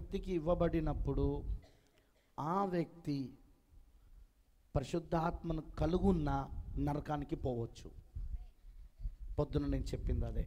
వ్యక్తికి ఇవ్వబడినప్పుడు ఆ వ్యక్తి పరిశుద్ధాత్మను కలుగున్న నరకానికి పోవచ్చు పొద్దున నేను చెప్పింది అదే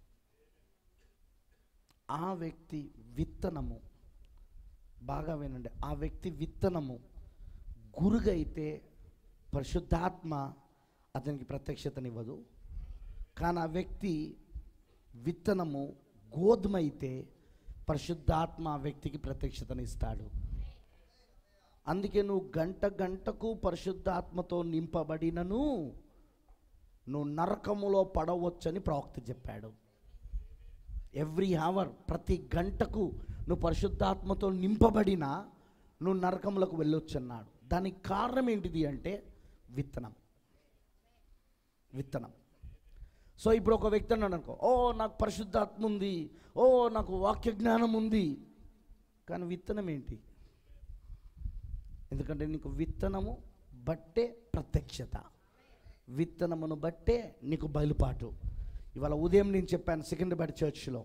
ఆ వ్యక్తి విత్తనము బాగా వినండి ఆ వ్యక్తి విత్తనము గురుగైతే పరిశుద్ధాత్మ అతనికి ప్రత్యక్షతనివ్వదు కానీ ఆ వ్యక్తి విత్తనము గోధుమ అయితే పరిశుద్ధాత్మ ఆ వ్యక్తికి ప్రత్యక్షతనిస్తాడు అందుకే నువ్వు గంట గంటకు పరిశుద్ధాత్మతో నింపబడినను నువ్వు నరకములో పడవచ్చని ప్రవక్త చెప్పాడు ఎవ్రీ అవర్ ప్రతి గంటకు నువ్వు పరిశుద్ధాత్మతో నింపబడినా నువ్వు నరకములకు వెళ్ళొచ్చు అన్నాడు దానికి కారణం ఏంటిది అంటే విత్తనం విత్తనం సో ఇప్పుడు ఒక వ్యక్తి అన్నాడు అనుకో ఓ నాకు పరిశుద్ధాత్మ ఉంది ఓ నాకు వాక్య జ్ఞానం ఉంది కానీ విత్తనం ఏంటి ఎందుకంటే నీకు విత్తనము బట్టే ప్రత్యక్షత విత్తనమును బట్టే నీకు బయలుపాటు ఇవాళ ఉదయం నేను చెప్పాను సికింద్రాబాద్ చర్చ్లో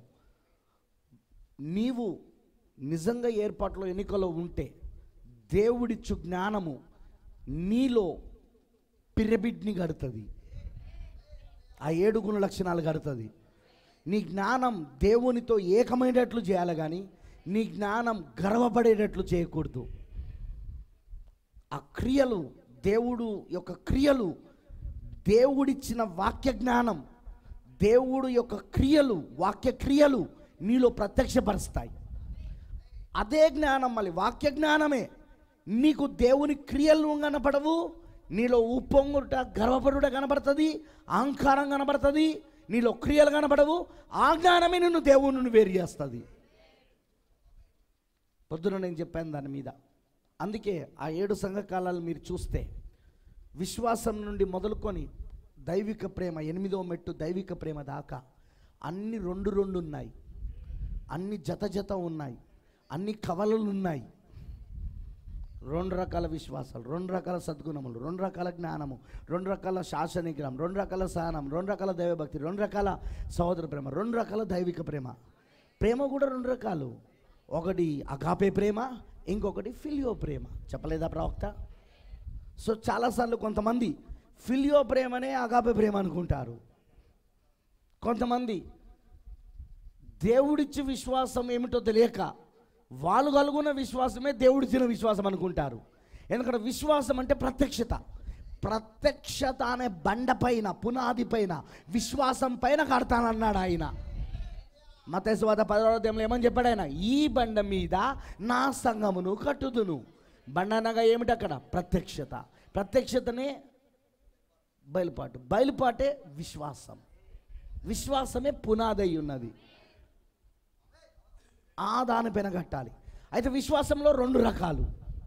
నీవు నిజంగా ఏర్పాట్లో ఎన్నికలో ఉంటే దేవుడిచ్చు జ్ఞానము నీలో పిరమిడ్ని గడుతుంది ఆ ఏడు గుణ లక్షణాలు గడుతుంది నీ జ్ఞానం దేవునితో ఏకమైనట్లు చేయాలి కానీ నీ జ్ఞానం గర్వపడేటట్లు చేయకూడదు ఆ క్రియలు దేవుడు యొక్క క్రియలు దేవుడిచ్చిన వాక్య జ్ఞానం దేవుడు యొక్క క్రియలు వాక్య క్రియలు నీలో ప్రత్యక్షపరుస్తాయి అదే జ్ఞానం మళ్ళీ వాక్య జ్ఞానమే నీకు దేవుని క్రియలు కనపడవు నీలో ఉప్పొంగుట గర్వపడుట కనబడుతుంది అహంకారం కనబడుతుంది నీలో క్రియలు కనబడవు ఆ జ్ఞానమే నిన్ను దేవుని వేరు చేస్తుంది పొద్దున నేను చెప్పాను దాని మీద అందుకే ఆ ఏడు సంఘకాలాలు మీరు చూస్తే విశ్వాసం నుండి మొదలుకొని దైవిక ప్రేమ ఎనిమిదో మెట్టు దైవిక ప్రేమ దాకా అన్ని రెండు రెండు ఉన్నాయి అన్ని జత జత ఉన్నాయి అన్ని కవలలు ఉన్నాయి రెండు రకాల విశ్వాసాలు రెండు రకాల సద్గుణములు రెండు రకాల జ్ఞానము రెండు రకాల శాసనిగ్రహం రెండు రకాల సహనం రెండు రకాల దైవభక్తి రెండు రకాల సహోదర ప్రేమ రెండు రకాల దైవిక ప్రేమ ప్రేమ కూడా రెండు రకాలు ఒకటి అగాపే ప్రేమ ఇంకొకటి ఫిలియో ప్రేమ చెప్పలేదా ప్రవక్త సో చాలాసార్లు కొంతమంది ఫిలియో ప్రేమనే అగాపే ప్రేమ అనుకుంటారు కొంతమంది దేవుడిచ్చి విశ్వాసం ఏమిటో తెలియక వాళ్ళు కలుగున్న విశ్వాసమే దేవుడిచ్చిన విశ్వాసం అనుకుంటారు ఎందుకంటే విశ్వాసం అంటే ప్రత్యక్షత ప్రత్యక్షత అనే బండ పైన పునాది పైన విశ్వాసం పైన కడతానన్నాడు ఆయన మతేశ్వాత పదవదేంలో ఏమని చెప్పాడు ఆయన ఈ బండ మీద నా సంఘమును కట్టుదును బండ అనగా ఏమిటి అక్కడ ప్రత్యక్షత ప్రత్యక్షతనే బయలుపాటు బయలుపాటే విశ్వాసం విశ్వాసమే పునాది అయి ఉన్నది ఆ దానిపైన కట్టాలి అయితే విశ్వాసంలో రెండు రకాలు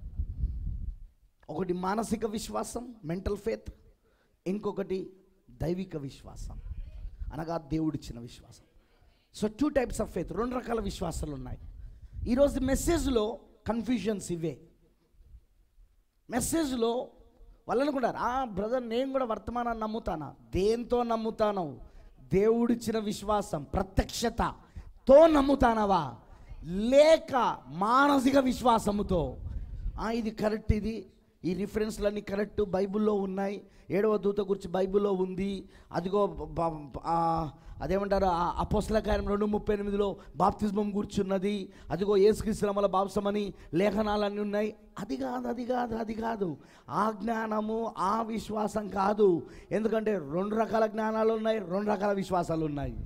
ఒకటి మానసిక విశ్వాసం మెంటల్ ఫేత్ ఇంకొకటి దైవిక విశ్వాసం అనగా దేవుడిచ్చిన విశ్వాసం so two types of faith రెండు రకాల విశ్వాసాలు ఉన్నాయి ఈరోజు మెసేజ్లో కన్ఫ్యూజన్స్ ఇవే మెసేజ్లో వాళ్ళు అనుకుంటారు ఆ బ్రదర్ నేను కూడా వర్తమానాన్ని నమ్ముతానా దేంతో నమ్ముతాను దేవుడిచ్చిన విశ్వాసం ప్రత్యక్షతతో నమ్ముతానవా లేక మానసిక విశ్వాసముతో ఆ, ఇది కరెక్ట్ ఇది ఈ రిఫరెన్స్లన్నీ కరెక్ట్ బైబిల్లో ఉన్నాయి ఏడవ దూత గురించి బైబిల్లో ఉంది అదిగో బ- బ- ఆ, అదేమంటారు ఆ అపోస్ల కార్యం రెండు ముప్పై ఎనిమిదిలో బాప్తిజమం కూర్చున్నది అదిగో ఏసుక్రీస్తుల బాప్సమని లేఖనాలన్నీ ఉన్నాయి అది కాదు అది కాదు అది కాదు ఆ జ్ఞానము ఆ విశ్వాసం కాదు ఎందుకంటే రెండు రకాల జ్ఞానాలు ఉన్నాయి రెండు రకాల విశ్వాసాలు ఉన్నాయి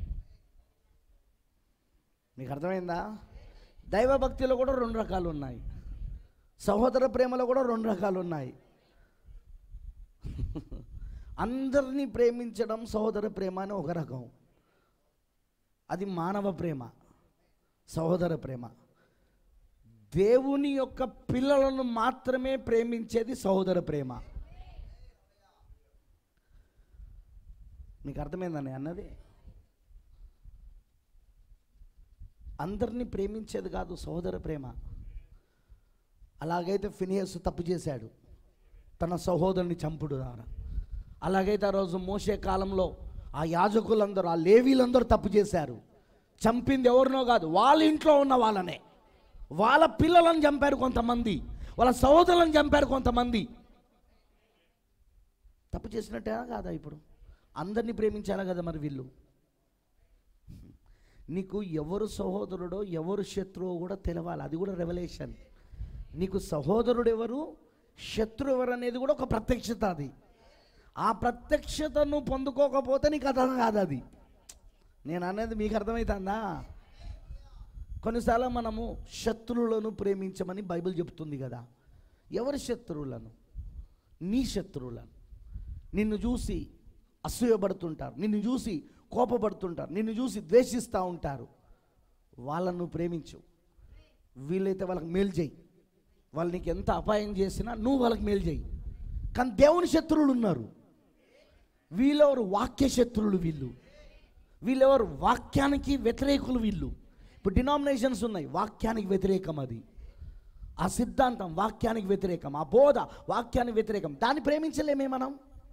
మీకు అర్థమైందా దైవభక్తిలో కూడా రెండు రకాలు ఉన్నాయి సహోదర ప్రేమలో కూడా రెండు రకాలు ఉన్నాయి అందరినీ ప్రేమించడం సహోదర ప్రేమ అని ఒక రకం అది మానవ ప్రేమ సహోదర ప్రేమ దేవుని యొక్క పిల్లలను మాత్రమే ప్రేమించేది సహోదర ప్రేమ మీకు అర్థమైందని అన్నది అందరినీ ప్రేమించేది కాదు సహోదర ప్రేమ అలాగైతే ఫినియస్ తప్పు చేశాడు తన సహోదరుని చంపుడు ద్వారా అలాగైతే ఆ రోజు మోసే కాలంలో ఆ యాజకులందరూ ఆ లేవీలందరూ తప్పు చేశారు చంపింది ఎవరినో కాదు వాళ్ళ ఇంట్లో ఉన్న వాళ్ళనే వాళ్ళ పిల్లలను చంపారు కొంతమంది వాళ్ళ సహోదరులను చంపారు కొంతమంది తప్పు చేసినట్టేనా కాదా ఇప్పుడు అందరినీ ప్రేమించాలా కదా మరి వీళ్ళు నీకు ఎవరు సహోదరుడో ఎవరు శత్రువో కూడా తెలవాలి అది కూడా రెవల్యూషన్ నీకు సహోదరుడు ఎవరు శత్రు ఎవరు అనేది కూడా ఒక ప్రత్యక్షత అది ఆ ప్రత్యక్షతను పొందుకోకపోతే నీకు అర్థం కాదు అది నేను అనేది మీకు అర్థమవుతుందా కొన్నిసార్లు మనము శత్రువులను ప్రేమించమని బైబిల్ చెప్తుంది కదా ఎవరి శత్రువులను నీ శత్రువులను నిన్ను చూసి అసూయపడుతుంటారు నిన్ను చూసి కోపపడుతుంటారు నిన్ను చూసి ద్వేషిస్తూ ఉంటారు వాళ్ళను నువ్వు ప్రేమించు వీలైతే వాళ్ళకి మేలు చేయి వాళ్ళు నీకు ఎంత అపాయం చేసినా నువ్వు వాళ్ళకి మేలు చేయి కానీ దేవుని శత్రువులు ఉన్నారు వీళ్ళెవరు వాక్య శత్రువులు వీళ్ళు వీళ్ళెవరు వాక్యానికి వ్యతిరేకులు వీళ్ళు ఇప్పుడు డినామినేషన్స్ ఉన్నాయి వాక్యానికి వ్యతిరేకం అది ఆ సిద్ధాంతం వాక్యానికి వ్యతిరేకం ఆ బోధ వాక్యానికి వ్యతిరేకం దాన్ని ప్రేమించలేమే మనం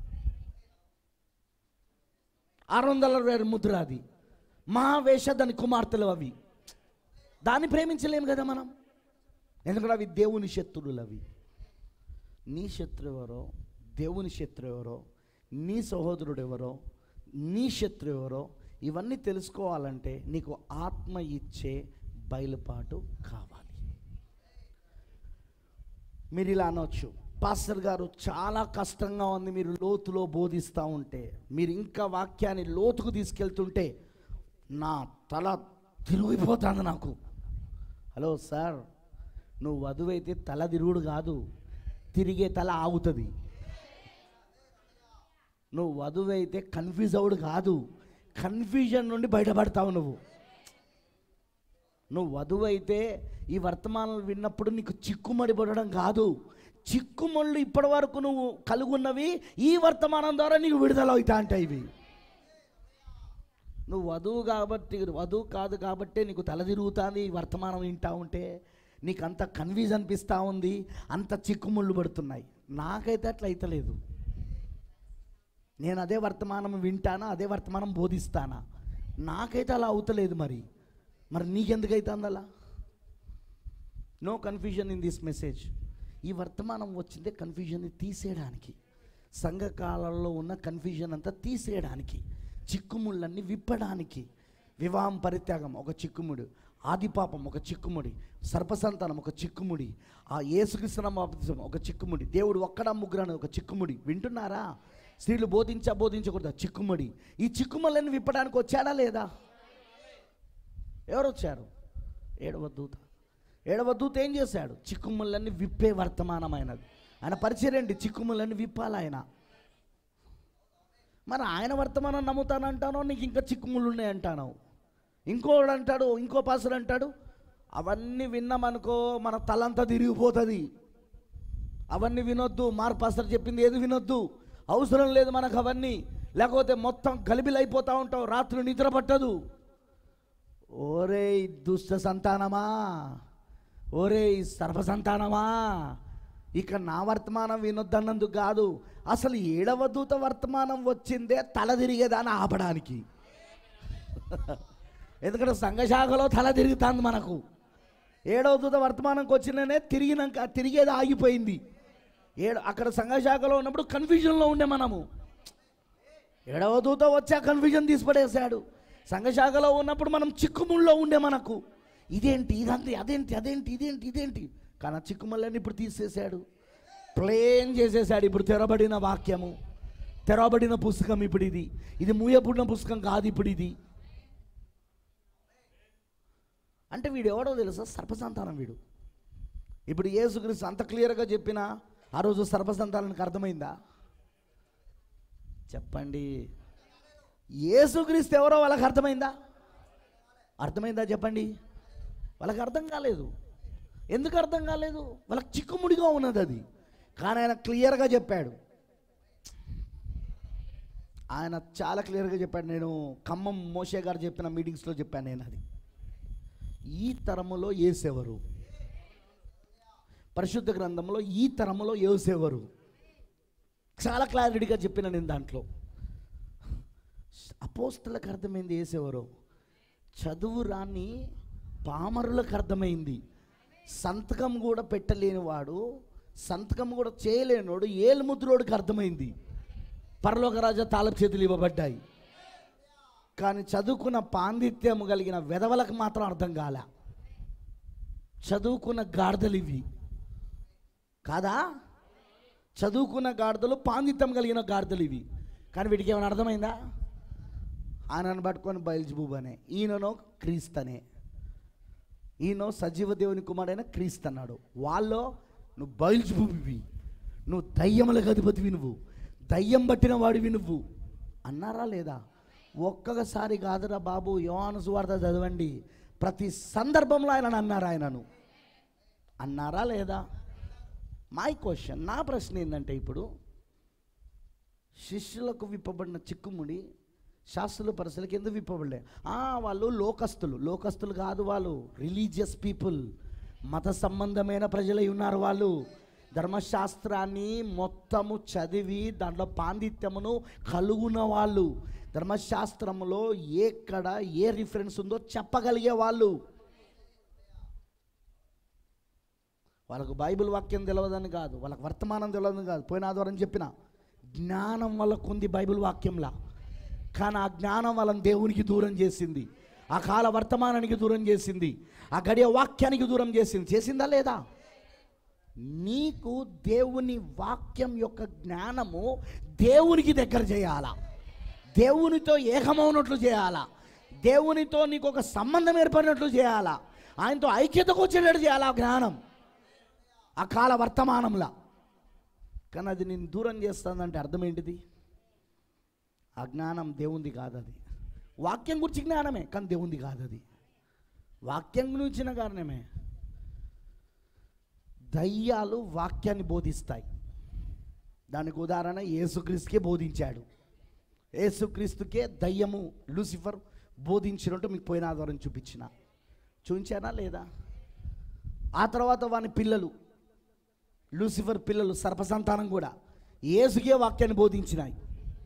ఆరు వందల అరవై ఆరు ముద్ర అది మహావేష దాని కుమార్తెలు అవి దాన్ని ప్రేమించలేము కదా మనం ఎందుకంటే అవి దేవుని శత్రువులు అవి నీ శత్రు ఎవరో దేవుని శత్రు ఎవరో నీ సహోదరుడు ఎవరో నీ శత్రు ఎవరో ఇవన్నీ తెలుసుకోవాలంటే నీకు ఆత్మ ఇచ్చే బయలుపాటు కావాలి మీరు ఇలా అనొచ్చు పాస్టర్ గారు చాలా కష్టంగా ఉంది మీరు లోతులో బోధిస్తూ ఉంటే మీరు ఇంకా వాక్యాన్ని లోతుకు తీసుకెళ్తుంటే నా తల తిరిగిపోతుంది నాకు హలో సార్ నువ్వు వధువైతే తల తిరుగుడు కాదు తిరిగే తల ఆగుతుంది నువ్వు వధువైతే కన్ఫ్యూజ్ అవుడు కాదు కన్ఫ్యూజన్ నుండి బయటపడతావు నువ్వు నువ్వు వధువు అయితే ఈ వర్తమానాలు విన్నప్పుడు నీకు చిక్కుమడి పడడం కాదు చిక్కుమళ్ళు ఇప్పటి వరకు నువ్వు కలుగున్నవి ఈ వర్తమానం ద్వారా నీకు విడుదల అవుతా అంటే ఇవి నువ్వు వధువు కాబట్టి వధువు కాదు కాబట్టే నీకు తల తిరుగుతుంది ఈ వర్తమానం వింటా ఉంటే నీకు అంత కన్ఫ్యూజ్ అనిపిస్తూ ఉంది అంత చిక్కుముళ్ళు పడుతున్నాయి నాకైతే అట్లా అయితలేదు నేను అదే వర్తమానం వింటానా అదే వర్తమానం బోధిస్తానా నాకైతే అలా అవుతలేదు మరి మరి నీకెందుకు అవుతుంది అలా no confusion in this message ఈ వర్తమానం వచ్చిందే కన్ఫ్యూజన్ని తీసేయడానికి సంఘకాలంలో ఉన్న కన్ఫ్యూజన్ అంతా తీసేయడానికి చిక్కుముళ్ళన్నీ విప్పడానికి వివాహం పరిత్యాగం ఒక చిక్కుముడు ఆదిపాపం ఒక చిక్కుముడి సర్పసంతానం ఒక చిక్కుముడి ఆ యేసుకృష్ణ బాప్తిజం ఒక చిక్కుముడి దేవుడు ఒక్కడా ముగ్గురని ఒక చిక్కుముడి వింటున్నారా స్త్రీలు బోధించా బోధించకూడదు చిక్కుముడి ఈ చిక్కుములని విప్పడానికి వచ్చాడా లేదా ఎవరు వచ్చారు ఏడవ దూత ఏడవ దూత ఏం చేశాడు చిక్కుముళ్ళని విప్పే వర్తమానమైనది ఆయన పరిచయండి చిక్కుముళ్ళని విప్పాలి ఆయన మరి ఆయన వర్తమానం నమ్ముతానంటానో నీకు ఇంకా చిక్కుముళ్ళు ఉన్నాయంటాను ఇంకోడు అంటాడు ఇంకో పాసుడు అంటాడు అవన్నీ విన్నామనుకో మన తలంతా తిరిగిపోతుంది అవన్నీ వినొద్దు మార్ పాస్టర్ చెప్పింది ఏది వినొద్దు అవసరం లేదు మనకు అవన్నీ లేకపోతే మొత్తం గలిబిలైపోతూ ఉంటావు రాత్రి నిద్ర పట్టదు ఓరే దుష్ట సంతానమా ఓరే సర్వ సంతానమా ఇక నా వర్తమానం వినొద్దన్నందుకు కాదు అసలు ఏడవ దూత వర్తమానం వచ్చిందే తల తిరిగేదాన్ని ఆపడానికి ఎందుకంటే సంఘశాఖలో తల తిరుగుతుంది మనకు ఏడవ దూత వర్తమానంకి వచ్చిననే తిరిగినాక తిరిగేది ఆగిపోయింది ఏడు అక్కడ సంఘశాఖలో ఉన్నప్పుడు కన్ఫ్యూజన్లో ఉండే మనము ఏడవ దూత వచ్చి ఆ కన్ఫ్యూజన్ తీసిపడేశాడు సంఘశాఖలో ఉన్నప్పుడు మనం చిక్కుముల్లో ఉండే మనకు ఇదేంటి ఇదంతే అదేంటి అదేంటి ఇదేంటి ఇదేంటి కానీ ఆ చిక్కుముళ్ళని ఇప్పుడు తీసేశాడు ప్లేన్ చేసేసాడు ఇప్పుడు తెరబడిన వాక్యము తెరవబడిన పుస్తకం ఇప్పుడు ఇది ఇది మూయబడిన పుస్తకం కాదు ఇప్పుడు ఇది అంటే వీడు ఎవడో తెలుసా సర్పసంతానం వీడు ఇప్పుడు యేసుక్రీస్తు అంత క్లియర్గా చెప్పిన ఆ రోజు సర్పసంతానానికి అర్థమైందా చెప్పండి యేసుక్రీస్తు ఎవరో వాళ్ళకి అర్థమైందా అర్థమైందా చెప్పండి వాళ్ళకి అర్థం కాలేదు ఎందుకు అర్థం కాలేదు వాళ్ళకి చిక్కుముడిగా ఉన్నది అది కానీ ఆయన క్లియర్గా చెప్పాడు ఆయన చాలా క్లియర్గా చెప్పాడు నేను ఖమ్మం మోషే గారు చెప్పిన మీటింగ్స్లో చెప్పాను నేను అది ఈ తరములో ఏసెవరు పరిశుద్ధ గ్రంథంలో ఈ తరములో ఏసేవరు చాలా క్లారిటీగా చెప్పిన నేను దాంట్లో అపోస్తులకు అర్థమైంది ఏసేవరు చదువు రాని పామరులకు అర్థమైంది సంతకం కూడా పెట్టలేనివాడు సంతకం కూడా చేయలేనోడు ఏలుముద్రోడికి అర్థమైంది పరలోక రాజా తాళపు చేతులు ఇవ్వబడ్డాయి కానీ చదువుకున్న పాండిత్యం కలిగిన వెధవలకు మాత్రం అర్థం కాల చదువుకున్న గాడిదలు ఇవి కాదా చదువుకున్న గాడిదలు పాండిత్యం కలిగిన గాడిదలు ఇవి కానీ వీటికి ఏమైనా అర్థమైందా ఆయనను పట్టుకొని బయలుజుబూబు అనే ఈయననో క్రీస్తనే ఈయన సజీవ దేవుని కుమారుడైన క్రీస్తు అన్నాడు వాళ్ళు నువ్వు బయలుజుబువి నువ్వు దయ్యములకు అధిపతివి నువ్వు దయ్యం పట్టిన వాడివి నువ్వు అన్నారా లేదా ఒక్కసారి కాదురా బాబు యోహాను సువార్త చదవండి ప్రతి సందర్భంలో ఆయన అన్నారు ఆయనను అన్నారా లేదా మై క్వశ్చన్ నా ప్రశ్న ఏంటంటే ఇప్పుడు శిష్యులకు విప్పబడిన చిక్కుముడి శాస్త్రుల పరిస్థితులకు ఎందుకు విప్పబడలే ఆ, వాళ్ళు లోకస్తులు లోకస్తులు కాదు వాళ్ళు రిలీజియస్ పీపుల్ మత సంబంధమైన ప్రజలై ఉన్నారు వాళ్ళు ధర్మశాస్త్రాన్ని మొత్తము చదివి దాంట్లో పాండిత్యమును కలుగున వాళ్ళు ధర్మశాస్త్రంలో ఎక్కడ ఏ రిఫరెన్స్ ఉందో చెప్పగలిగే వాళ్ళు వాళ్ళకు బైబిల్ వాక్యం తెలియదని కాదు వాళ్ళకి వర్తమానం తెలియదని కాదు పోయిన ఆధారం చెప్పిన జ్ఞానం వాళ్ళకు ఉంది బైబిల్ వాక్యంలా కానీ ఆ జ్ఞానం వాళ్ళని దేవునికి దూరం చేసింది ఆ కాల వర్తమానానికి దూరం చేసింది ఆ గడియ వాక్యానికి దూరం చేసింది చేసిందా లేదా నీకు దేవుని వాక్యం యొక్క జ్ఞానము దేవునికి దగ్గర చేయాలా దేవునితో ఏకమవునట్లు చేయాలా దేవునితో నీకు ఒక సంబంధం ఏర్పడినట్లు చేయాలా ఆయనతో ఐక్యతకు వచ్చేటట్టు చేయాలా ఆ జ్ఞానం ఆ కాల వర్తమానంలా కానీ అది నేను దూరం చేస్తుందంటే అర్థం ఏంటిది ఆ జ్ఞానం దేవుంది కాదు అది వాక్యం గురించి జ్ఞానమే కానీ దేవుంది కాదు అది వాక్యం గురించిన కారణమే దయ్యాలు వాక్యాన్ని బోధిస్తాయి దానికి ఉదాహరణ యేసుక్రీస్తుకే బోధించాడు యేసుక్రీస్తుకే దయ్యము లూసిఫర్ బోధించినట్టు మీకు పోయిన ఆధారం చూపించిన చూపించానా లేదా ఆ తర్వాత వాని పిల్లలు లూసిఫర్ పిల్లలు సర్పసంతానం కూడా యేసుకే వాక్యాన్ని బోధించినాయి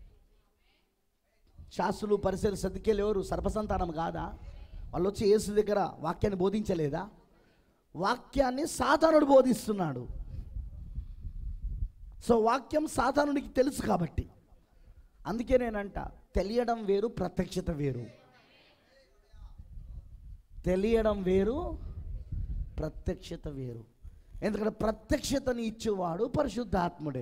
శాస్త్రులు పరిసర సర్దికేలు ఎవరు సర్పసంతానం కాదా వాళ్ళు వచ్చి యేసు దగ్గర వాక్యాన్ని బోధించలేదా వాక్యాన్ని సాతానుడు బోధిస్తున్నాడు సో వాక్యం సాతానుడికి తెలుసు కాబట్టి అందుకే నేనంట తెలియడం వేరు ప్రత్యక్షత వేరు తెలియడం వేరు ప్రత్యక్షత వేరు ఎందుకంటే ప్రత్యక్షతని ఇచ్చేవాడు పరిశుద్ధాత్ముడే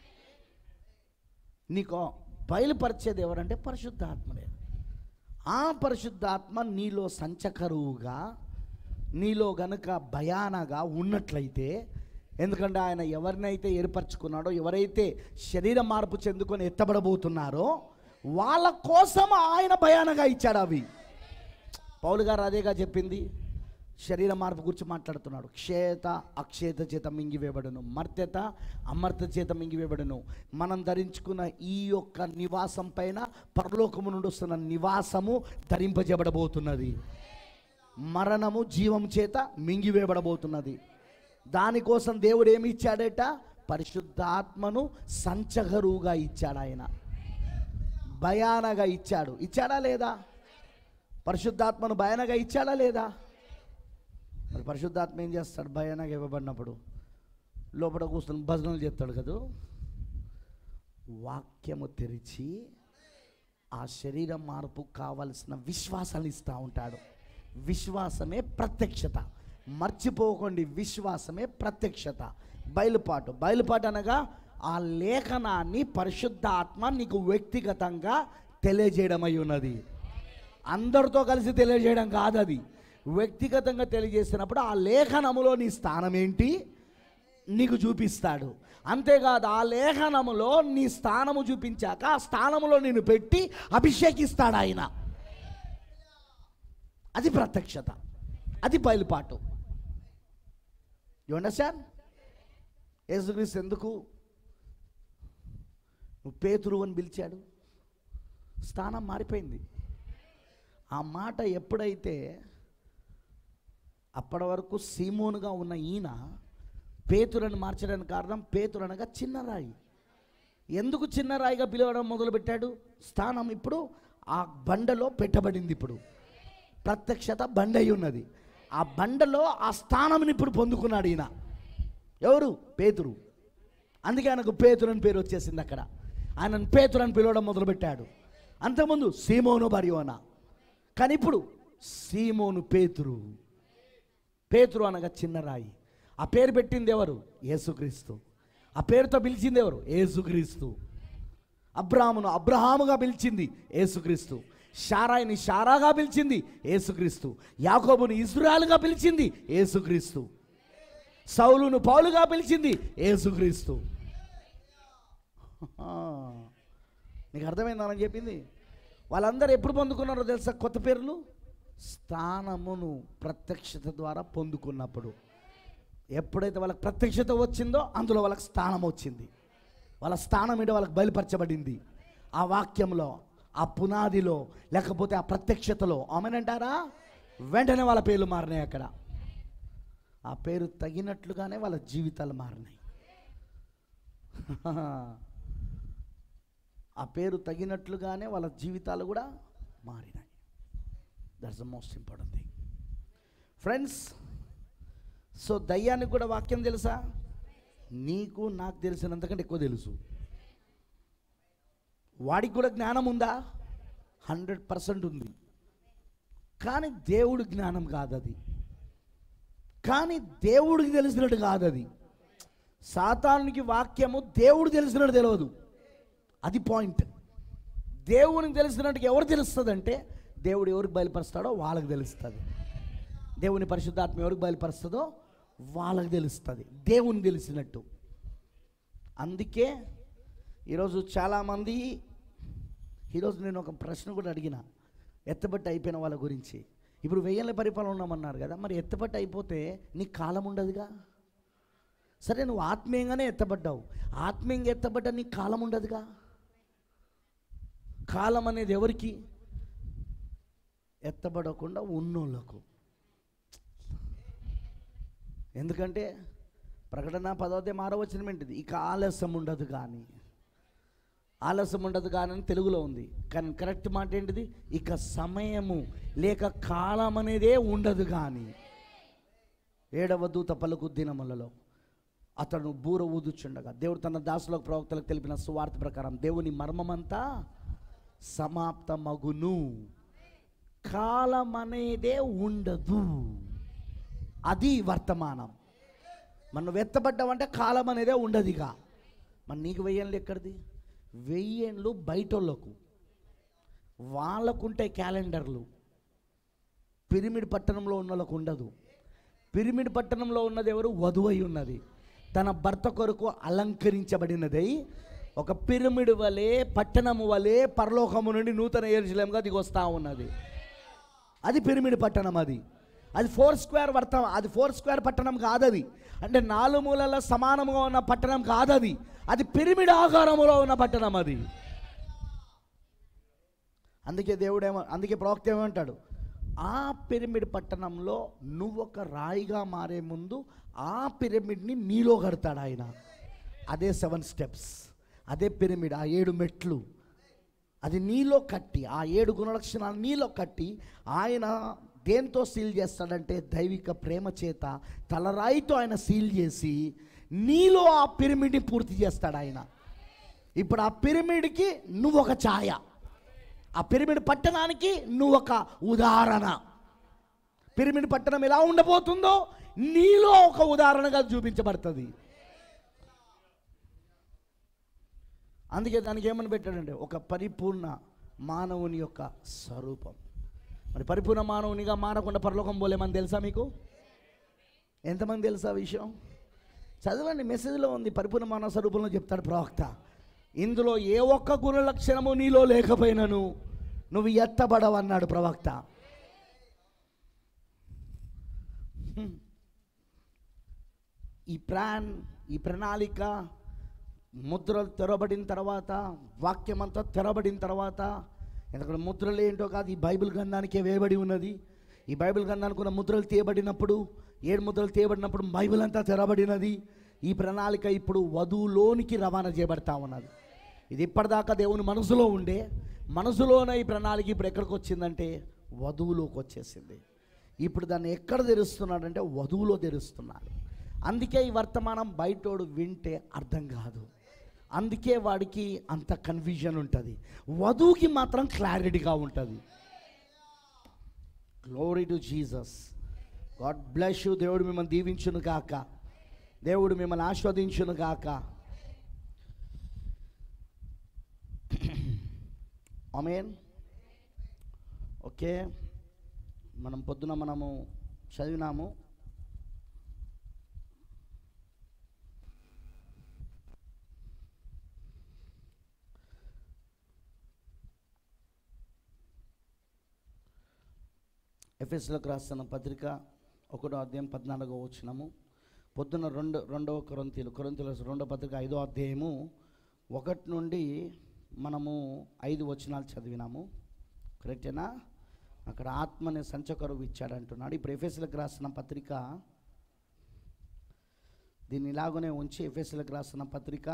నీకు బయలుపరిచేది ఎవరంటే పరిశుద్ధాత్ముడే ఆ పరిశుద్ధాత్మ నీలో సంచకరువుగా నీలో గనుక భయానగా ఉన్నట్లయితే ఎందుకంటే ఆయన ఎవరినైతే ఏర్పరచుకున్నాడో ఎవరైతే శరీర మార్పు చెందుకొని ఎత్తబడబోతున్నారో వాళ్ళ కోసం ఆయన భయానగా ఇచ్చాడు అవి పౌలు గారు అదేగా చెప్పింది శరీర మార్పు గురించి మాట్లాడుతున్నాడు క్షేత అక్షేత చేత మింగివేయబడును మర్త్యత అమర్త్య చేత మింగివేయబడును మనం ధరించుకున్న ఈ యొక్క నివాసం పైన పరలోకము నుండి వస్తున్న నివాసము ధరింపజేయబడబోతున్నది మరణము జీవం చేత మింగివేయబడబోతున్నది దానికోసం దేవుడు ఏమి ఇచ్చాడట పరిశుద్ధాత్మను సంచగరువుగా ఇచ్చాడు ఆయన భయానగా ఇచ్చాడు ఇచ్చాడా లేదా పరిశుద్ధాత్మను భయానగా ఇచ్చాడా లేదా మరి పరిశుద్ధాత్మ ఏం చేస్తాడు భయానగా ఇవ్వబడినప్పుడు లోపల కూర్చొని భజనలు చేస్తాడు కదా వాక్యము తెరిచి ఆ శరీర మార్పు కావలసిన విశ్వాసాలు ఇస్తూ ఉంటాడు విశ్వాసమే ప్రత్యక్షత మర్చిపోకండి విశ్వాసమే ప్రత్యక్షత బయలుపాటు బయలుపాటు అనగా ఆ లేఖనాన్ని పరిశుద్ధ ఆత్మ నీకు వ్యక్తిగతంగా తెలియజేయడం అయి ఉన్నది అందరితో కలిసి తెలియజేయడం కాదు అది వ్యక్తిగతంగా తెలియజేసినప్పుడు ఆ లేఖనములో నీ స్థానం ఏంటి నీకు చూపిస్తాడు అంతేకాదు ఆ లేఖనములో నీ స్థానము చూపించాక ఆ స్థానములో నేను పెట్టి అభిషేకిస్తాడు ఆయన అది ప్రత్యక్షత అది బయలుపాటు యు అండర్స్టాండ్ యేసుక్రీస్తు ఎందుకు నువ్వు పేతురు అని పిలిచాడు స్థానం మారిపోయింది ఆ మాట ఎప్పుడైతే అప్పటి వరకు సీమోనుగా ఉన్న ఈయన పేతురని మార్చడానికి కారణం పేతురు అనగా చిన్న రాయి ఎందుకు చిన్న రాయిగా పిలవడం మొదలుపెట్టాడు స్థానం ఇప్పుడు ఆ బండలో పెట్టబడింది ఇప్పుడు ప్రత్యక్షత బండ అయి ఉన్నది ఆ బండలో ఆ స్థానంని ఇప్పుడు పొందుకున్నాడు ఈయన ఎవరు పేతురు అందుకే ఆయనకు పేతురు అని పేరు వచ్చేసింది అక్కడ ఆయనను పేతురు అని పిలవడం మొదలుపెట్టాడు అంతకుముందు సీమోను బరియోనా కానీ ఇప్పుడు సీమోను పేతురు పేతురు అనగా చిన్న రాయి ఆ పేరు పెట్టింది ఎవరు యేసుక్రీస్తు ఆ పేరుతో పిలిచింది ఎవరు యేసుక్రీస్తు అబ్రాహామును అబ్రహాముగా పిలిచింది యేసుక్రీస్తు షారాయిని షారాగా పిలిచింది యేసుక్రీస్తు యాకోబుని ఇజ్రాయల్గా పిలిచింది యేసుక్రీస్తు సౌలును పౌలుగా పిలిచింది యేసుక్రీస్తు ఆ. నీకు అర్థమైందని చెప్పింది వాళ్ళందరూ ఎప్పుడు పొందుకున్నారో తెలుసా కొత్త పేర్లు స్థానమును ప్రత్యక్షత ద్వారా పొందుకున్నప్పుడు ఎప్పుడైతే వాళ్ళకి ప్రత్యక్షత వచ్చిందో అందులో వాళ్ళకి స్థానం వచ్చింది వాళ్ళ స్థానం ఏంటో వాళ్ళకి బయలుపరచబడింది ఆ వాక్యంలో ఆ పునాదిలో లేకపోతే ఆ ప్రత్యక్షతలో ఆమెనంటారా వెంటనే వాళ్ళ పేర్లు మారినాయి అక్కడ ఆ పేరు తగినట్లుగానే వాళ్ళ జీవితాలు మారినాయి ఆ పేరు తగినట్లుగానే వాళ్ళ జీవితాలు కూడా మారినాయి that's the most important thing friends so దయ్యానికి కూడా వాక్యం తెలుసా నీకు నాకు తెలిసినంతకంటే ఎక్కువ తెలుసు వాడికి కూడా జ్ఞానం ఉందా హండ్రెడ్ పర్సెంట్ ఉంది కానీ దేవుడు జ్ఞానం కాదు అది కానీ దేవుడికి తెలిసినట్టు కాదు అది సాతానునికి వాక్యము దేవుడు తెలిసినట్టు తెలియదు అది పాయింట్ దేవునికి తెలిసినట్టు ఎవరు తెలుస్తుందంటే దేవుడు ఎవరికి బయలుపరుస్తాడో వాళ్ళకి తెలుస్తుంది దేవుని పరిశుద్ధాత్మ ఎవరికి బయలుపరుస్తుందో వాళ్ళకి తెలుస్తుంది దేవుని తెలిసినట్టు అందుకే ఈరోజు చాలామంది ఈరోజు నేను ఒక ప్రశ్న కూడా అడిగిన ఎత్తబట్టి అయిపోయిన వాళ్ళ గురించి ఇప్పుడు వెయ్యేళ్ళ పరిపాలన ఉన్నామన్నారు కదా మరి ఎత్తబట్టి అయిపోతే నీకు కాలం ఉండదుగా సరే నువ్వు ఆత్మీయంగానే ఎత్తబడ్డావు ఆత్మీయంగా ఎత్తబడ్డా నీకు కాలం ఉండదుగా కాలం అనేది ఎవరికి ఎత్తబడకుండా ఉన్నోళ్ళకు ఎందుకంటే ప్రకటన పదోదయం ఆరో వచనం ఏంటిది ఇక ఆలస్యం ఉండదు కానీ ఆలస్యం ఉండదు కానీ అని తెలుగులో ఉంది కానీ కరెక్ట్ మాట ఏంటిది ఇక సమయము లేక కాలం అనేదే ఉండదు కానీ ఏడవ దూత పలుకు దినములలో అతను బూర ఊదుచుండగా దేవుడు తన దాసులకు ప్రవక్తలకు తెలిపిన సువార్త ప్రకారం దేవుని మర్మమంతా సమాప్తమగును కాలం అనేదే ఉండదు అది వర్తమానం మనం వెత్తబడ్డామంటే కాలం అనేదే ఉండదుగా మరి నీకు వెయ్యేళ్ళు ఎక్కడిది వెయ్యేళ్ళు బయటోళ్ళకు వాళ్ళకుంటే క్యాలెండర్లు పిరిమిడ్ పట్టణంలో ఉన్న వాళ్ళకు ఉండదు పిరిమిడ్ పట్టణంలో ఉన్నది ఎవరు వధువై ఉన్నది తన భర్త కొరకు అలంకరించబడినదై ఒక పిరమిడ్ వలె పట్టణము వలె పరలోకము నుండి నూతన ఎరుజలేముగా దిగొస్తా ఉన్నది అది పిరమిడ్ పట్టణం అది అది ఫోర్ స్క్వేర్ వర్త అది ఫోర్ స్క్వేర్ పట్టణం కాదది అంటే నాలుగు మూలల సమానముగా ఉన్న పట్టణం కాదది అది పిరమిడ్ ఆకారములో ఉన్న పట్టణం అది అందుకే దేవుడు ఏమో అందుకే ప్రవక్త ఏమంటాడు ఆ పిరమిడ్ పట్టణంలో నువ్వు ఒక రాయిగా మారే ముందు ఆ పిరమిడ్ని నీలో కడతాడు ఆయన అదే సెవెన్ స్టెప్స్ అదే పిరమిడ్ ఆ ఏడు మెట్లు అది నీలో కట్టి ఆ ఏడు గుణలక్షణాలు నీలో కట్టి ఆయన దేంతో సీల్ చేస్తాడంటే దైవిక ప్రేమ చేత తలరాయితో ఆయన సీల్ చేసి నీలో ఆ పిరమిడ్ని పూర్తి చేస్తాడు ఆయన ఇప్పుడు ఆ పిరమిడ్కి నువ్వు ఒక ఛాయ ఆ పిరమిడ్ పట్టణానికి నువ్వు ఒక ఉదాహరణ పిరమిడ్ పట్టణం ఎలా ఉండబోతుందో నీలో ఒక ఉదాహరణగా చూపించబడుతుంది అందుకే దానికి ఏమని పెట్టాడంటే ఒక పరిపూర్ణ మానవుని యొక్క స్వరూపం మరి పరిపూర్ణ మానవునిగా మారకుండా పరలోకం పోలేమని తెలుసా మీకు ఎంతమంది తెలుసా ఆ విషయం చదవండి మెసేజ్లో ఉంది పరిపూర్ణ మానవ స్వరూపంలో చెప్తాడు ప్రవక్త ఇందులో ఏ ఒక్క గుణ లక్షణము నీలో లేకపోయినను నువ్వు ఎత్తబడవన్నాడు ప్రవక్త హ్మ్. ఈ ప్లాన్ ఈ ప్రణాళిక ముద్రలు తెరబడిన తర్వాత వాక్యం అంతా తెరబడిన తర్వాత ఎందుకంటే ముద్రలు ఏంటో కాదు ఈ బైబిల్ గ్రంథానికే వేయబడి ఉన్నది ఈ బైబిల్ గ్రంథానికి ఉన్న ముద్రలు తీయబడినప్పుడు ఏడు ముద్రలు తీయబడినప్పుడు బైబిల్ అంతా తెరబడినది ఈ ప్రణాళిక ఇప్పుడు వధువులోనికి రవాణా చేయబడతా ఉన్నది ఇది ఇప్పటిదాకా దేవుని మనసులో ఉండే మనసులోనే ఈ ప్రణాళిక ఇప్పుడు ఎక్కడికి వచ్చిందంటే వధువులోకి వచ్చేసింది ఇప్పుడు దాన్ని ఎక్కడ తెరుస్తున్నాడంటే వధువులో తెరుస్తున్నాడు అందుకే ఈ వర్తమానం బయటోడు వింటే అర్థం కాదు అందుకే వాడికి అంత కన్ఫ్యూజన్ ఉంటుంది వధువుకి మాత్రం క్లారిటీగా ఉంటుంది glory to Jesus God bless you దేవుడు మిమ్మల్ని దీవించును గాక దేవుడు మిమ్మల్ని ఆస్వాదించును గాక అమేన్ ఓకే మనం పొద్దున మనము చదివినాము ఎఫ్ఎస్లకు రాస్తున్న పత్రిక ఒకటో అధ్యాయం పద్నాలుగో వచ్చినాము పొద్దున రెండు రెండవ కొరంతీలు కొరంతీల రెండో పత్రిక ఐదో అధ్యాయము ఒకటి నుండి మనము ఐదు వచనాలు చదివినాము కరెక్టేనా అక్కడ ఆత్మని సంచకరువు ఇచ్చాడు అంటున్నాడు ఇప్పుడు ఎఫ్ఎస్లకు రాసిన పత్రిక దీన్ని ఇలాగనే ఉంచి ఎఫ్ఎస్లకు రాసిన పత్రిక